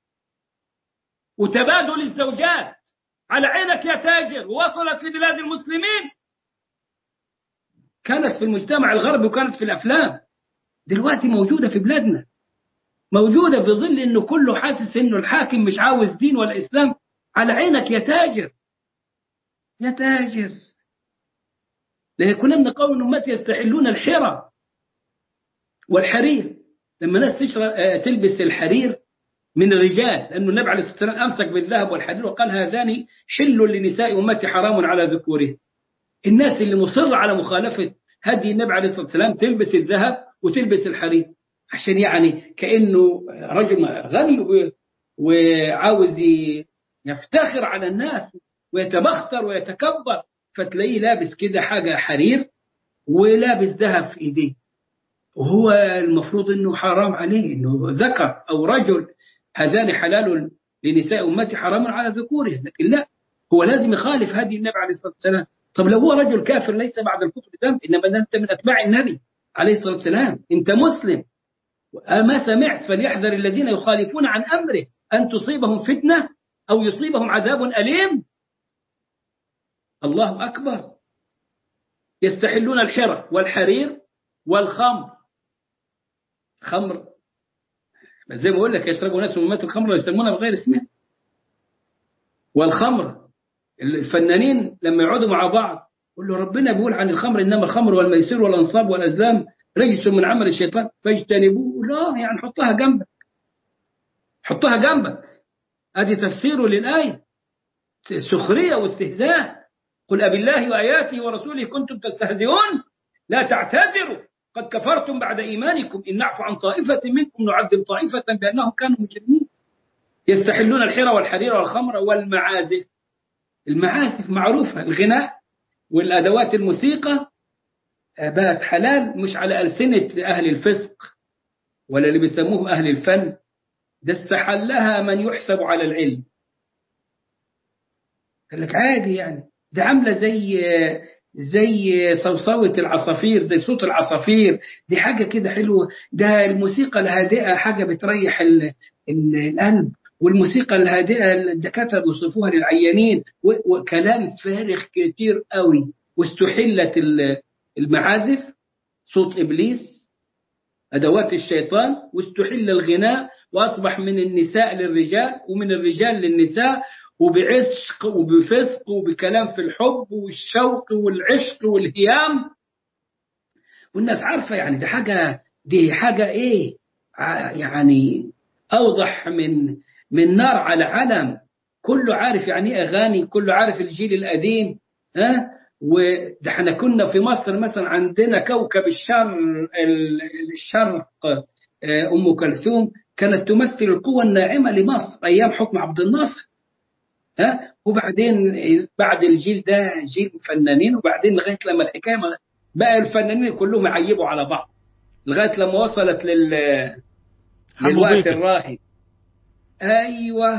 وتبادل الزوجات على عينك يا تاجر وصلت لبلاد المسلمين كانت في المجتمع الغربي وكانت في الأفلام دلوقتي موجودة في بلادنا موجودة في ظل إنه كله حاسس إنه الحاكم مش عاوز دين ولا إسلام على عينك يا تاجر يا تاجر ليكونن قوم أمتي يستحلون الحرى والحرير لما الناس تشرب آه، تلبس الحرير من الرجال لأنه النبي عليه الصلاة والسلام أمسك بالذهب والحرير وقال هذان حل لنساء أمتي حرام على ذكورهم الناس اللي مصرة على مخالفة هدي النبي عليه الصلاة والسلام تلبس الذهب وتلبس الحرير عشان يعني كأنه رجل غني و- وعاوز ي- يفتخر على الناس ويتبختر ويتكبر فتلاقيه لابس كده حاجة حرير ولابس ذهب في ايديه وهو المفروض انه حرام عليه انه ذكر او رجل هذان حلال لنساء امتي حرام على ذكورهم لكن لا هو لازم يخالف هدي النبي عليه الصلاه والسلام طب لو هو رجل كافر ليس بعد الكفر ذنب انما ده انت من اتباع النبي عليه الصلاه والسلام انت مسلم ما سمعت فليحذر الذين يخالفون عن امره ان تصيبهم فتنه او يصيبهم عذاب اليم الله اكبر يستحلون الحرى والحرير والخمر خمر بس زي ما بقول لك يشربوا ناس من أمات الخمر ويسمونها بغير اسمها والخمر الفنانين لما يقعدوا مع بعض يقول له ربنا بيقول عن الخمر انما الخمر والميسر والانصاب والازلام رجس من عمل الشيطان فاجتنبوه لا يعني حطها جنبك حطها جنبك ادي تفسيره للايه سخريه واستهزاء قل أبي الله وآياته ورسوله كنتم تستهزئون لا تعتذروا قد كفرتم بعد إيمانكم إن نعفو عن طائفة منكم نعذب طائفة بأنهم كانوا مجرمين يستحلون الحرى والحرير والخمر والمعازف المعازف معروفة الغناء والأدوات الموسيقى بقت حلال مش على ألسنة أهل الفسق ولا اللي بيسموه أهل الفن ده استحلها من يحسب على العلم قال لك عادي يعني ده عاملة زي زي صوصوة العصافير زي صوت العصافير دي حاجة كده حلوة ده الموسيقى الهادئة حاجة بتريح ال ال القلب والموسيقى الهادئة الدكاترة بيوصفوها للعيانين وكلام فارغ كتير قوي واستحلت المعازف صوت إبليس أدوات الشيطان واستحل الغناء وأصبح من النساء للرجال ومن الرجال للنساء وبعشق وبفسق وبكلام في الحب والشوق والعشق والهيام والناس عارفة يعني دي حاجة دي حاجة إيه يعني أوضح من من نار على علم كله عارف يعني إيه أغاني كله عارف الجيل القديم ها وده احنا كنا في مصر مثلا عندنا كوكب الشرق الشرق ام كلثوم كانت تمثل القوة الناعمة لمصر ايام حكم عبد الناصر ها وبعدين بعد الجيل ده جيل فنانين وبعدين لغايه لما الحكايه بقى الفنانين كلهم يعيبوا على بعض لغايه لما وصلت لل للوقت الراهن ايوه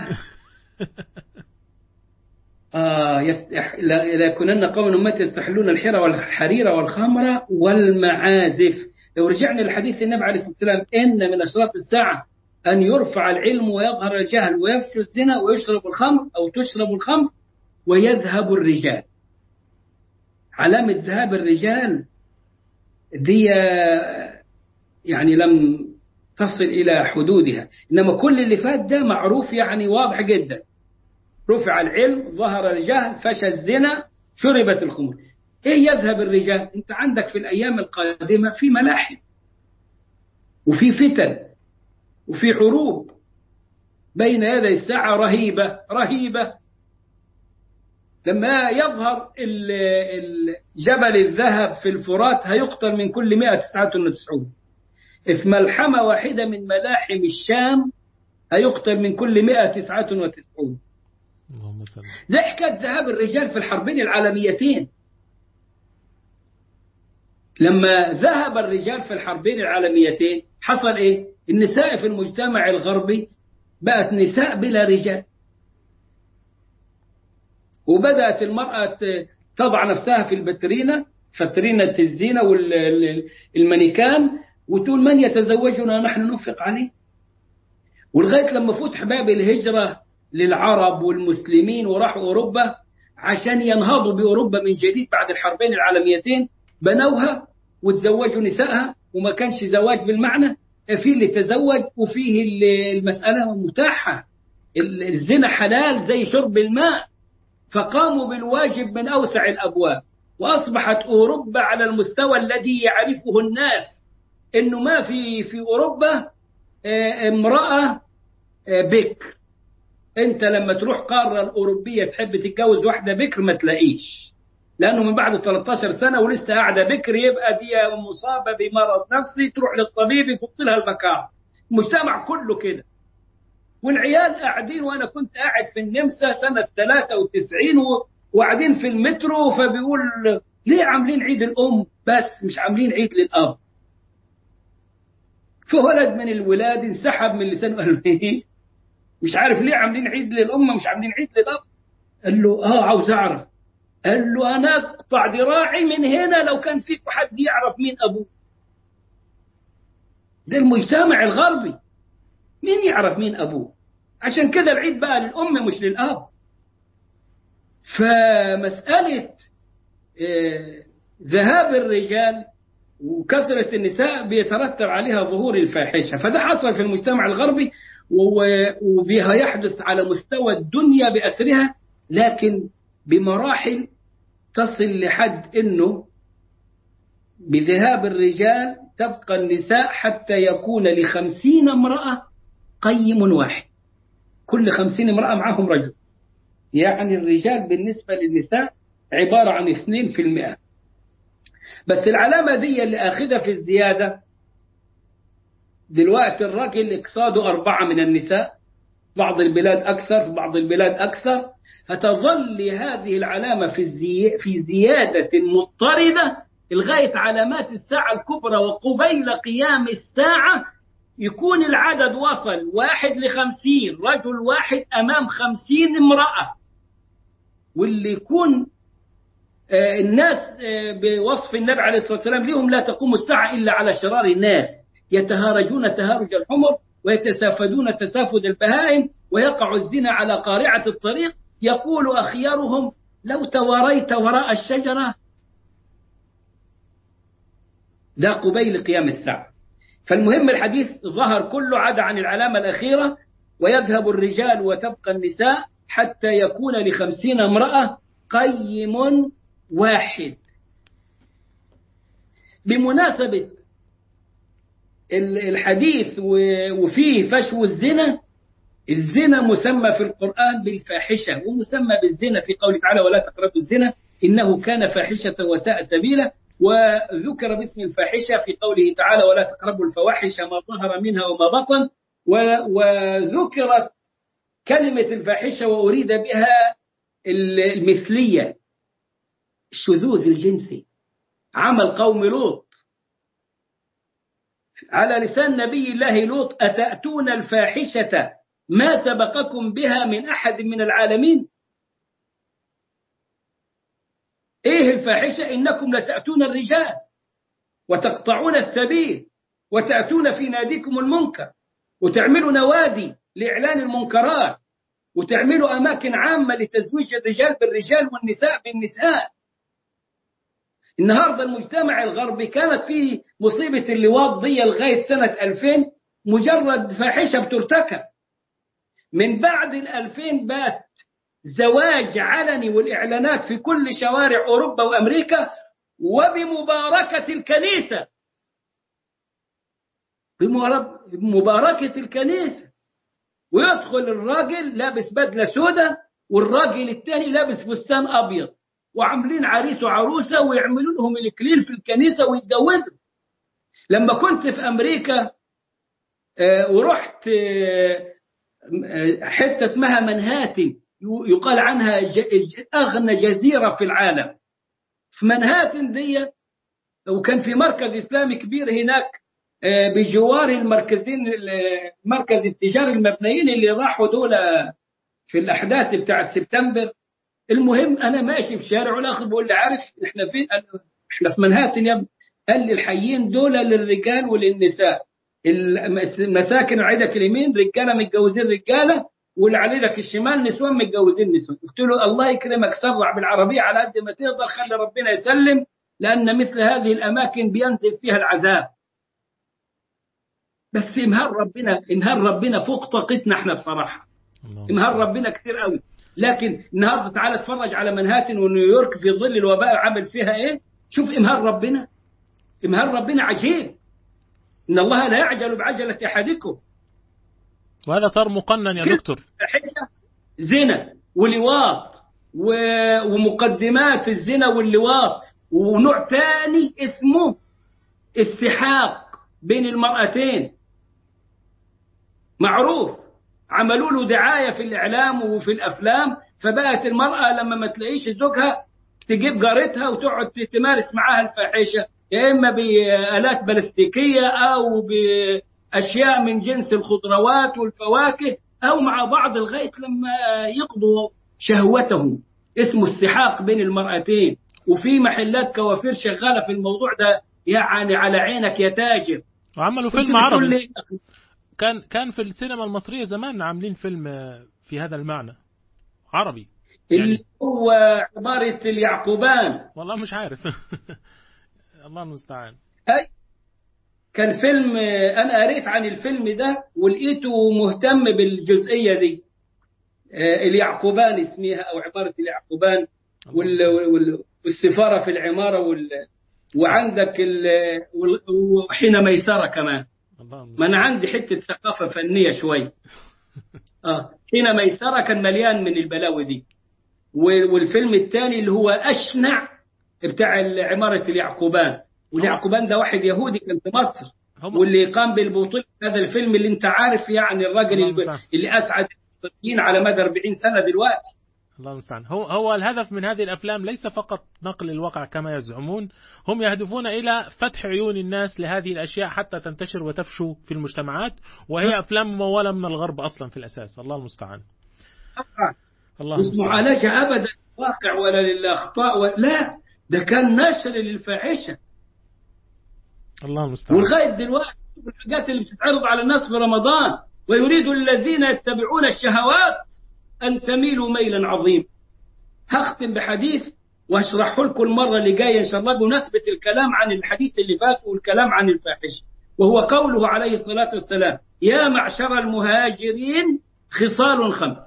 آه ليكونن قوم أمتي يستحلون الحرى والحرير والخمر والمعازف لو رجعنا لحديث النبي عليه الصلاة والسلام إن من أشراط الساعة أن يرفع العلم ويظهر الجهل ويفشو الزنا ويشرب الخمر أو تشرب الخمر ويذهب الرجال علامة ذهاب الرجال دي يعني لم تصل إلى حدودها إنما كل اللي فات ده معروف يعني واضح جدا رفع العلم ظهر الجهل فشى الزنا شربت الخمر ايه يذهب الرجال انت عندك في الايام القادمه في ملاحم وفي فتن وفي حروب بين يدي الساعه رهيبه رهيبه لما يظهر جبل الذهب في الفرات هيقتل من كل 199 في ملحمه واحده من ملاحم الشام هيقتل من كل 199 اللهم صل زي حكايه ذهاب الرجال في الحربين العالميتين لما ذهب الرجال في الحربين العالميتين حصل ايه النساء في المجتمع الغربي بقت نساء بلا رجال وبدأت المرأة تضع نفسها في البترينة فترينة الزينة والمانيكان وتقول من يتزوجنا نحن ننفق عليه ولغاية لما فتح باب الهجرة للعرب والمسلمين وراحوا أوروبا عشان ينهضوا بأوروبا من جديد بعد الحربين العالميتين بنوها وتزوجوا نسائها وما كانش زواج بالمعنى في اللي تزوج وفيه اللي المسألة متاحة الزنا حلال زي شرب الماء فقاموا بالواجب من أوسع الأبواب وأصبحت أوروبا على المستوى الذي يعرفه الناس إنه ما في في أوروبا امرأة بكر انت لما تروح قاره الاوروبيه تحب تتجوز واحده بكر ما تلاقيش لانه من بعد 13 سنه ولسه قاعده بكر يبقى دي مصابه بمرض نفسي تروح للطبيب يحط لها المكان المجتمع كله كده والعيال قاعدين وانا كنت قاعد في النمسا سنه 93 وقاعدين في المترو فبيقول ليه عاملين عيد الام بس مش عاملين عيد للاب فولد من الولاد انسحب من لسانه قال له مش عارف ليه عاملين عيد للأمة مش عاملين عيد للأب قال له اه عاوز أعرف قال له أنا أقطع ذراعي من هنا لو كان فيك حد يعرف مين أبوه ده المجتمع الغربي مين يعرف مين أبوه عشان كده العيد بقى للأم مش للأب فمسألة آه ذهاب الرجال وكثرة النساء بيترتب عليها ظهور الفاحشة فده حصل في المجتمع الغربي وبها يحدث على مستوى الدنيا بأسرها لكن بمراحل تصل لحد أنه بذهاب الرجال تبقى النساء حتى يكون لخمسين امرأة قيم واحد كل خمسين امرأة معهم رجل يعني الرجال بالنسبة للنساء عبارة عن اثنين في المئة بس العلامة دي اللي أخذها في الزيادة دلوقتي الراجل اقتصاده أربعة من النساء بعض البلاد أكثر في بعض البلاد أكثر فتظل هذه العلامة في, الزي... في زيادة مضطردة لغاية علامات الساعة الكبرى وقبيل قيام الساعة يكون العدد وصل واحد لخمسين رجل واحد أمام خمسين امرأة واللي يكون الناس بوصف النبي عليه الصلاة والسلام لهم لا تقوم الساعة إلا على شرار الناس يتهارجون تهارج الحمر ويتسافدون تسافد البهائم ويقع الزنا على قارعة الطريق يقول أخيارهم لو تواريت وراء الشجرة ده قبيل قيام الساعة فالمهم الحديث ظهر كله عدا عن العلامة الأخيرة ويذهب الرجال وتبقى النساء حتى يكون لخمسين امرأة قيم واحد بمناسبة الحديث وفيه فشو الزنا الزنا مسمى في القرآن بالفاحشة ومسمى بالزنا في قوله تعالى ولا تقربوا الزنا إنه كان فاحشة وساء سبيلا وذكر باسم الفاحشة في قوله تعالى ولا تقربوا الفواحش ما ظهر منها وما بطن وذكرت كلمة الفاحشة وأريد بها المثلية الشذوذ الجنسي عمل قوم لوط على لسان نبي الله لوط أتأتون الفاحشة ما سبقكم بها من أحد من العالمين إيه الفاحشة إنكم لتأتون الرجال وتقطعون السبيل وتأتون في ناديكم المنكر وتعملوا نوادي لإعلان المنكرات وتعملوا أماكن عامة لتزويج الرجال بالرجال والنساء بالنساء النهاردة المجتمع الغربي كانت فيه مصيبة اللواط دي لغاية سنة 2000 مجرد فاحشة بترتكب من بعد ال 2000 بات زواج علني والإعلانات في كل شوارع أوروبا وأمريكا وبمباركة الكنيسة بمباركة الكنيسة ويدخل الراجل لابس بدلة سوداء والراجل الثاني لابس فستان أبيض وعاملين عريس وعروسة ويعملوا لهم الإكليل في الكنيسة ويتجوزوا لما كنت في أمريكا ورحت حتة اسمها منهاتن يقال عنها أغنى جزيرة في العالم في منهاتن دي وكان في مركز إسلامي كبير هناك بجوار المركزين المركز التجاري المبنيين اللي راحوا دول في الأحداث بتاعت سبتمبر المهم أنا ماشي في شارع والآخر بقول لي عارف إحنا فين إحنا في منهاتن يا ابني قال لي الحيين دول للرجال وللنساء المساكن عيدك اليمين رجاله متجوزين رجاله واللي على ايدك الشمال نسوان متجوزين نسوان قلت له الله يكرمك سرع بالعربيه على قد ما تقدر خلي ربنا يسلم لان مثل هذه الاماكن بينزل فيها العذاب بس انهار ربنا انهار ربنا فوق طاقتنا احنا بصراحه انهار ربنا كتير قوي لكن النهارده تعالى اتفرج على منهاتن ونيويورك في ظل الوباء عمل فيها ايه شوف انهار ربنا انهار ربنا عجيب ان الله لا يعجل بعجله احدكم وهذا صار مقنن يا دكتور حشة زنا ولواط و... ومقدمات الزنا واللواط ونوع ثاني اسمه استحاق بين المرأتين معروف عملوا له دعاية في الإعلام وفي الأفلام فبقت المرأة لما ما تلاقيش زوجها تجيب جارتها وتقعد تمارس معاها الفاحشة يا إما بآلات بلاستيكية أو بأشياء من جنس الخضروات والفواكه أو مع بعض لغاية لما يقضوا شهوتهم اسمه السحاق بين المرأتين وفي محلات كوافير شغالة في الموضوع ده يعني على عينك يا تاجر وعملوا فيلم عربي كان كان في السينما المصرية زمان عاملين فيلم في هذا المعنى عربي اللي هو عبارة اليعقوبان والله مش عارف الله المستعان أي كان فيلم أنا قريت عن الفيلم ده ولقيته مهتم بالجزئية دي اليعقوبان اسمها أو عبارة اليعقوبان والسفارة في العمارة وال وعندك ال... وحين ميسرة كمان ما أنا عندي حتة ثقافة فنية شوي آه حين ميسرة كان مليان من البلاوي دي والفيلم الثاني اللي هو أشنع بتاع عمارة اليعقوبان واليعقوبان ده واحد يهودي كان في مصر واللي قام بالبطولة هذا الفيلم اللي انت عارف يعني الراجل اللي, اللي أسعد المصريين على مدى 40 سنة دلوقتي الله المستعان هو هو الهدف من هذه الافلام ليس فقط نقل الواقع كما يزعمون هم يهدفون الى فتح عيون الناس لهذه الاشياء حتى تنتشر وتفشو في المجتمعات وهي افلام مموله من الغرب اصلا في الاساس الله المستعان الله مش المستعان. معالجة أبدا واقع ولا للأخطاء ولا لا ده كان نشر للفاحشة الله المستعان ولغاية دلوقتي شوف الحاجات اللي بتتعرض على الناس في رمضان ويريد الذين يتبعون الشهوات أن تميلوا ميلا عظيما هختم بحديث واشرحه لكم المرة اللي جاية إن شاء الله بمناسبة الكلام عن الحديث اللي فات والكلام عن الفاحشة وهو قوله عليه الصلاة والسلام يا معشر المهاجرين خصال خمس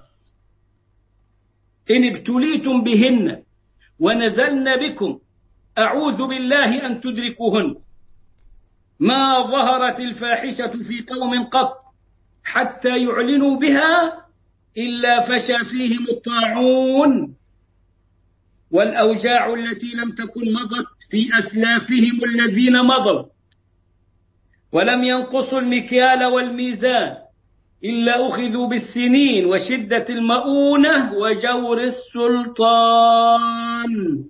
إن ابتليتم بهن ونزلن بكم أعوذ بالله أن تدركوهن ما ظهرت الفاحشة في قوم قط حتى يعلنوا بها إلا فشى فيهم الطاعون والأوجاع التي لم تكن مضت في أسلافهم الذين مضوا ولم ينقصوا المكيال والميزان إلا أخذوا بالسنين وشدة المؤونة وجور السلطان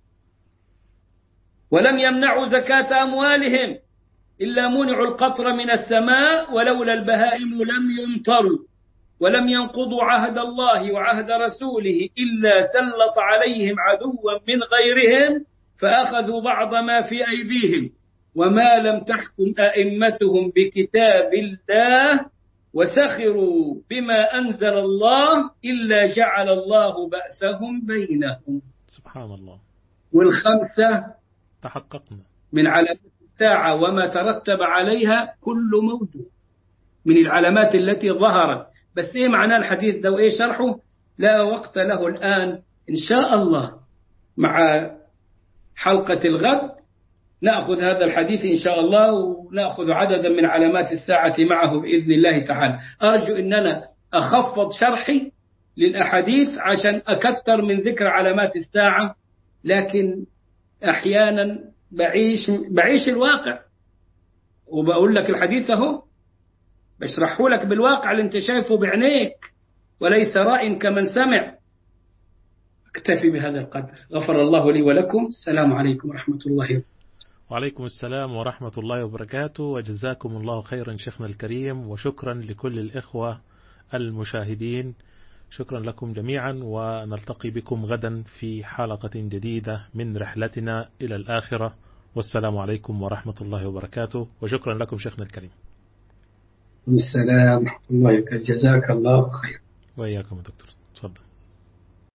ولم يمنعوا زكاة أموالهم إلا منعوا القطر من السماء ولولا البهائم لم يمطروا ولم ينقضوا عهد الله وعهد رسوله إلا سلط عليهم عدوا من غيرهم فأخذوا بعض ما في أيديهم وما لم تحكم أئمتهم بكتاب الله وسخروا بما أنزل الله إلا جعل الله بأسهم بينهم سبحان الله والخمسة تحققنا من علامات الساعة وما ترتب عليها كل موجود من العلامات التي ظهرت بس إيه معنى الحديث ده وإيه شرحه لا وقت له الآن إن شاء الله مع حلقة الغد نأخذ هذا الحديث إن شاء الله ونأخذ عددا من علامات الساعة معه بإذن الله تعالى أرجو أن أنا أخفض شرحي للأحاديث عشان أكثر من ذكر علامات الساعة لكن أحيانا بعيش بعيش الواقع وبقول لك الحديث أهو بشرحه لك بالواقع اللي انت شايفه بعينيك وليس راء كمن سمع اكتفي بهذا القدر غفر الله لي ولكم السلام عليكم ورحمة الله وبركاته وعليكم السلام ورحمة الله وبركاته وجزاكم الله خيرا شيخنا الكريم وشكرا لكل الإخوة المشاهدين شكرا لكم جميعا ونلتقي بكم غدا في حلقة جديدة من رحلتنا إلى الآخرة والسلام عليكم ورحمة الله وبركاته وشكرا لكم شيخنا الكريم السلام ورحمة الله وبركاته جزاك الله خير وإياكم يا دكتور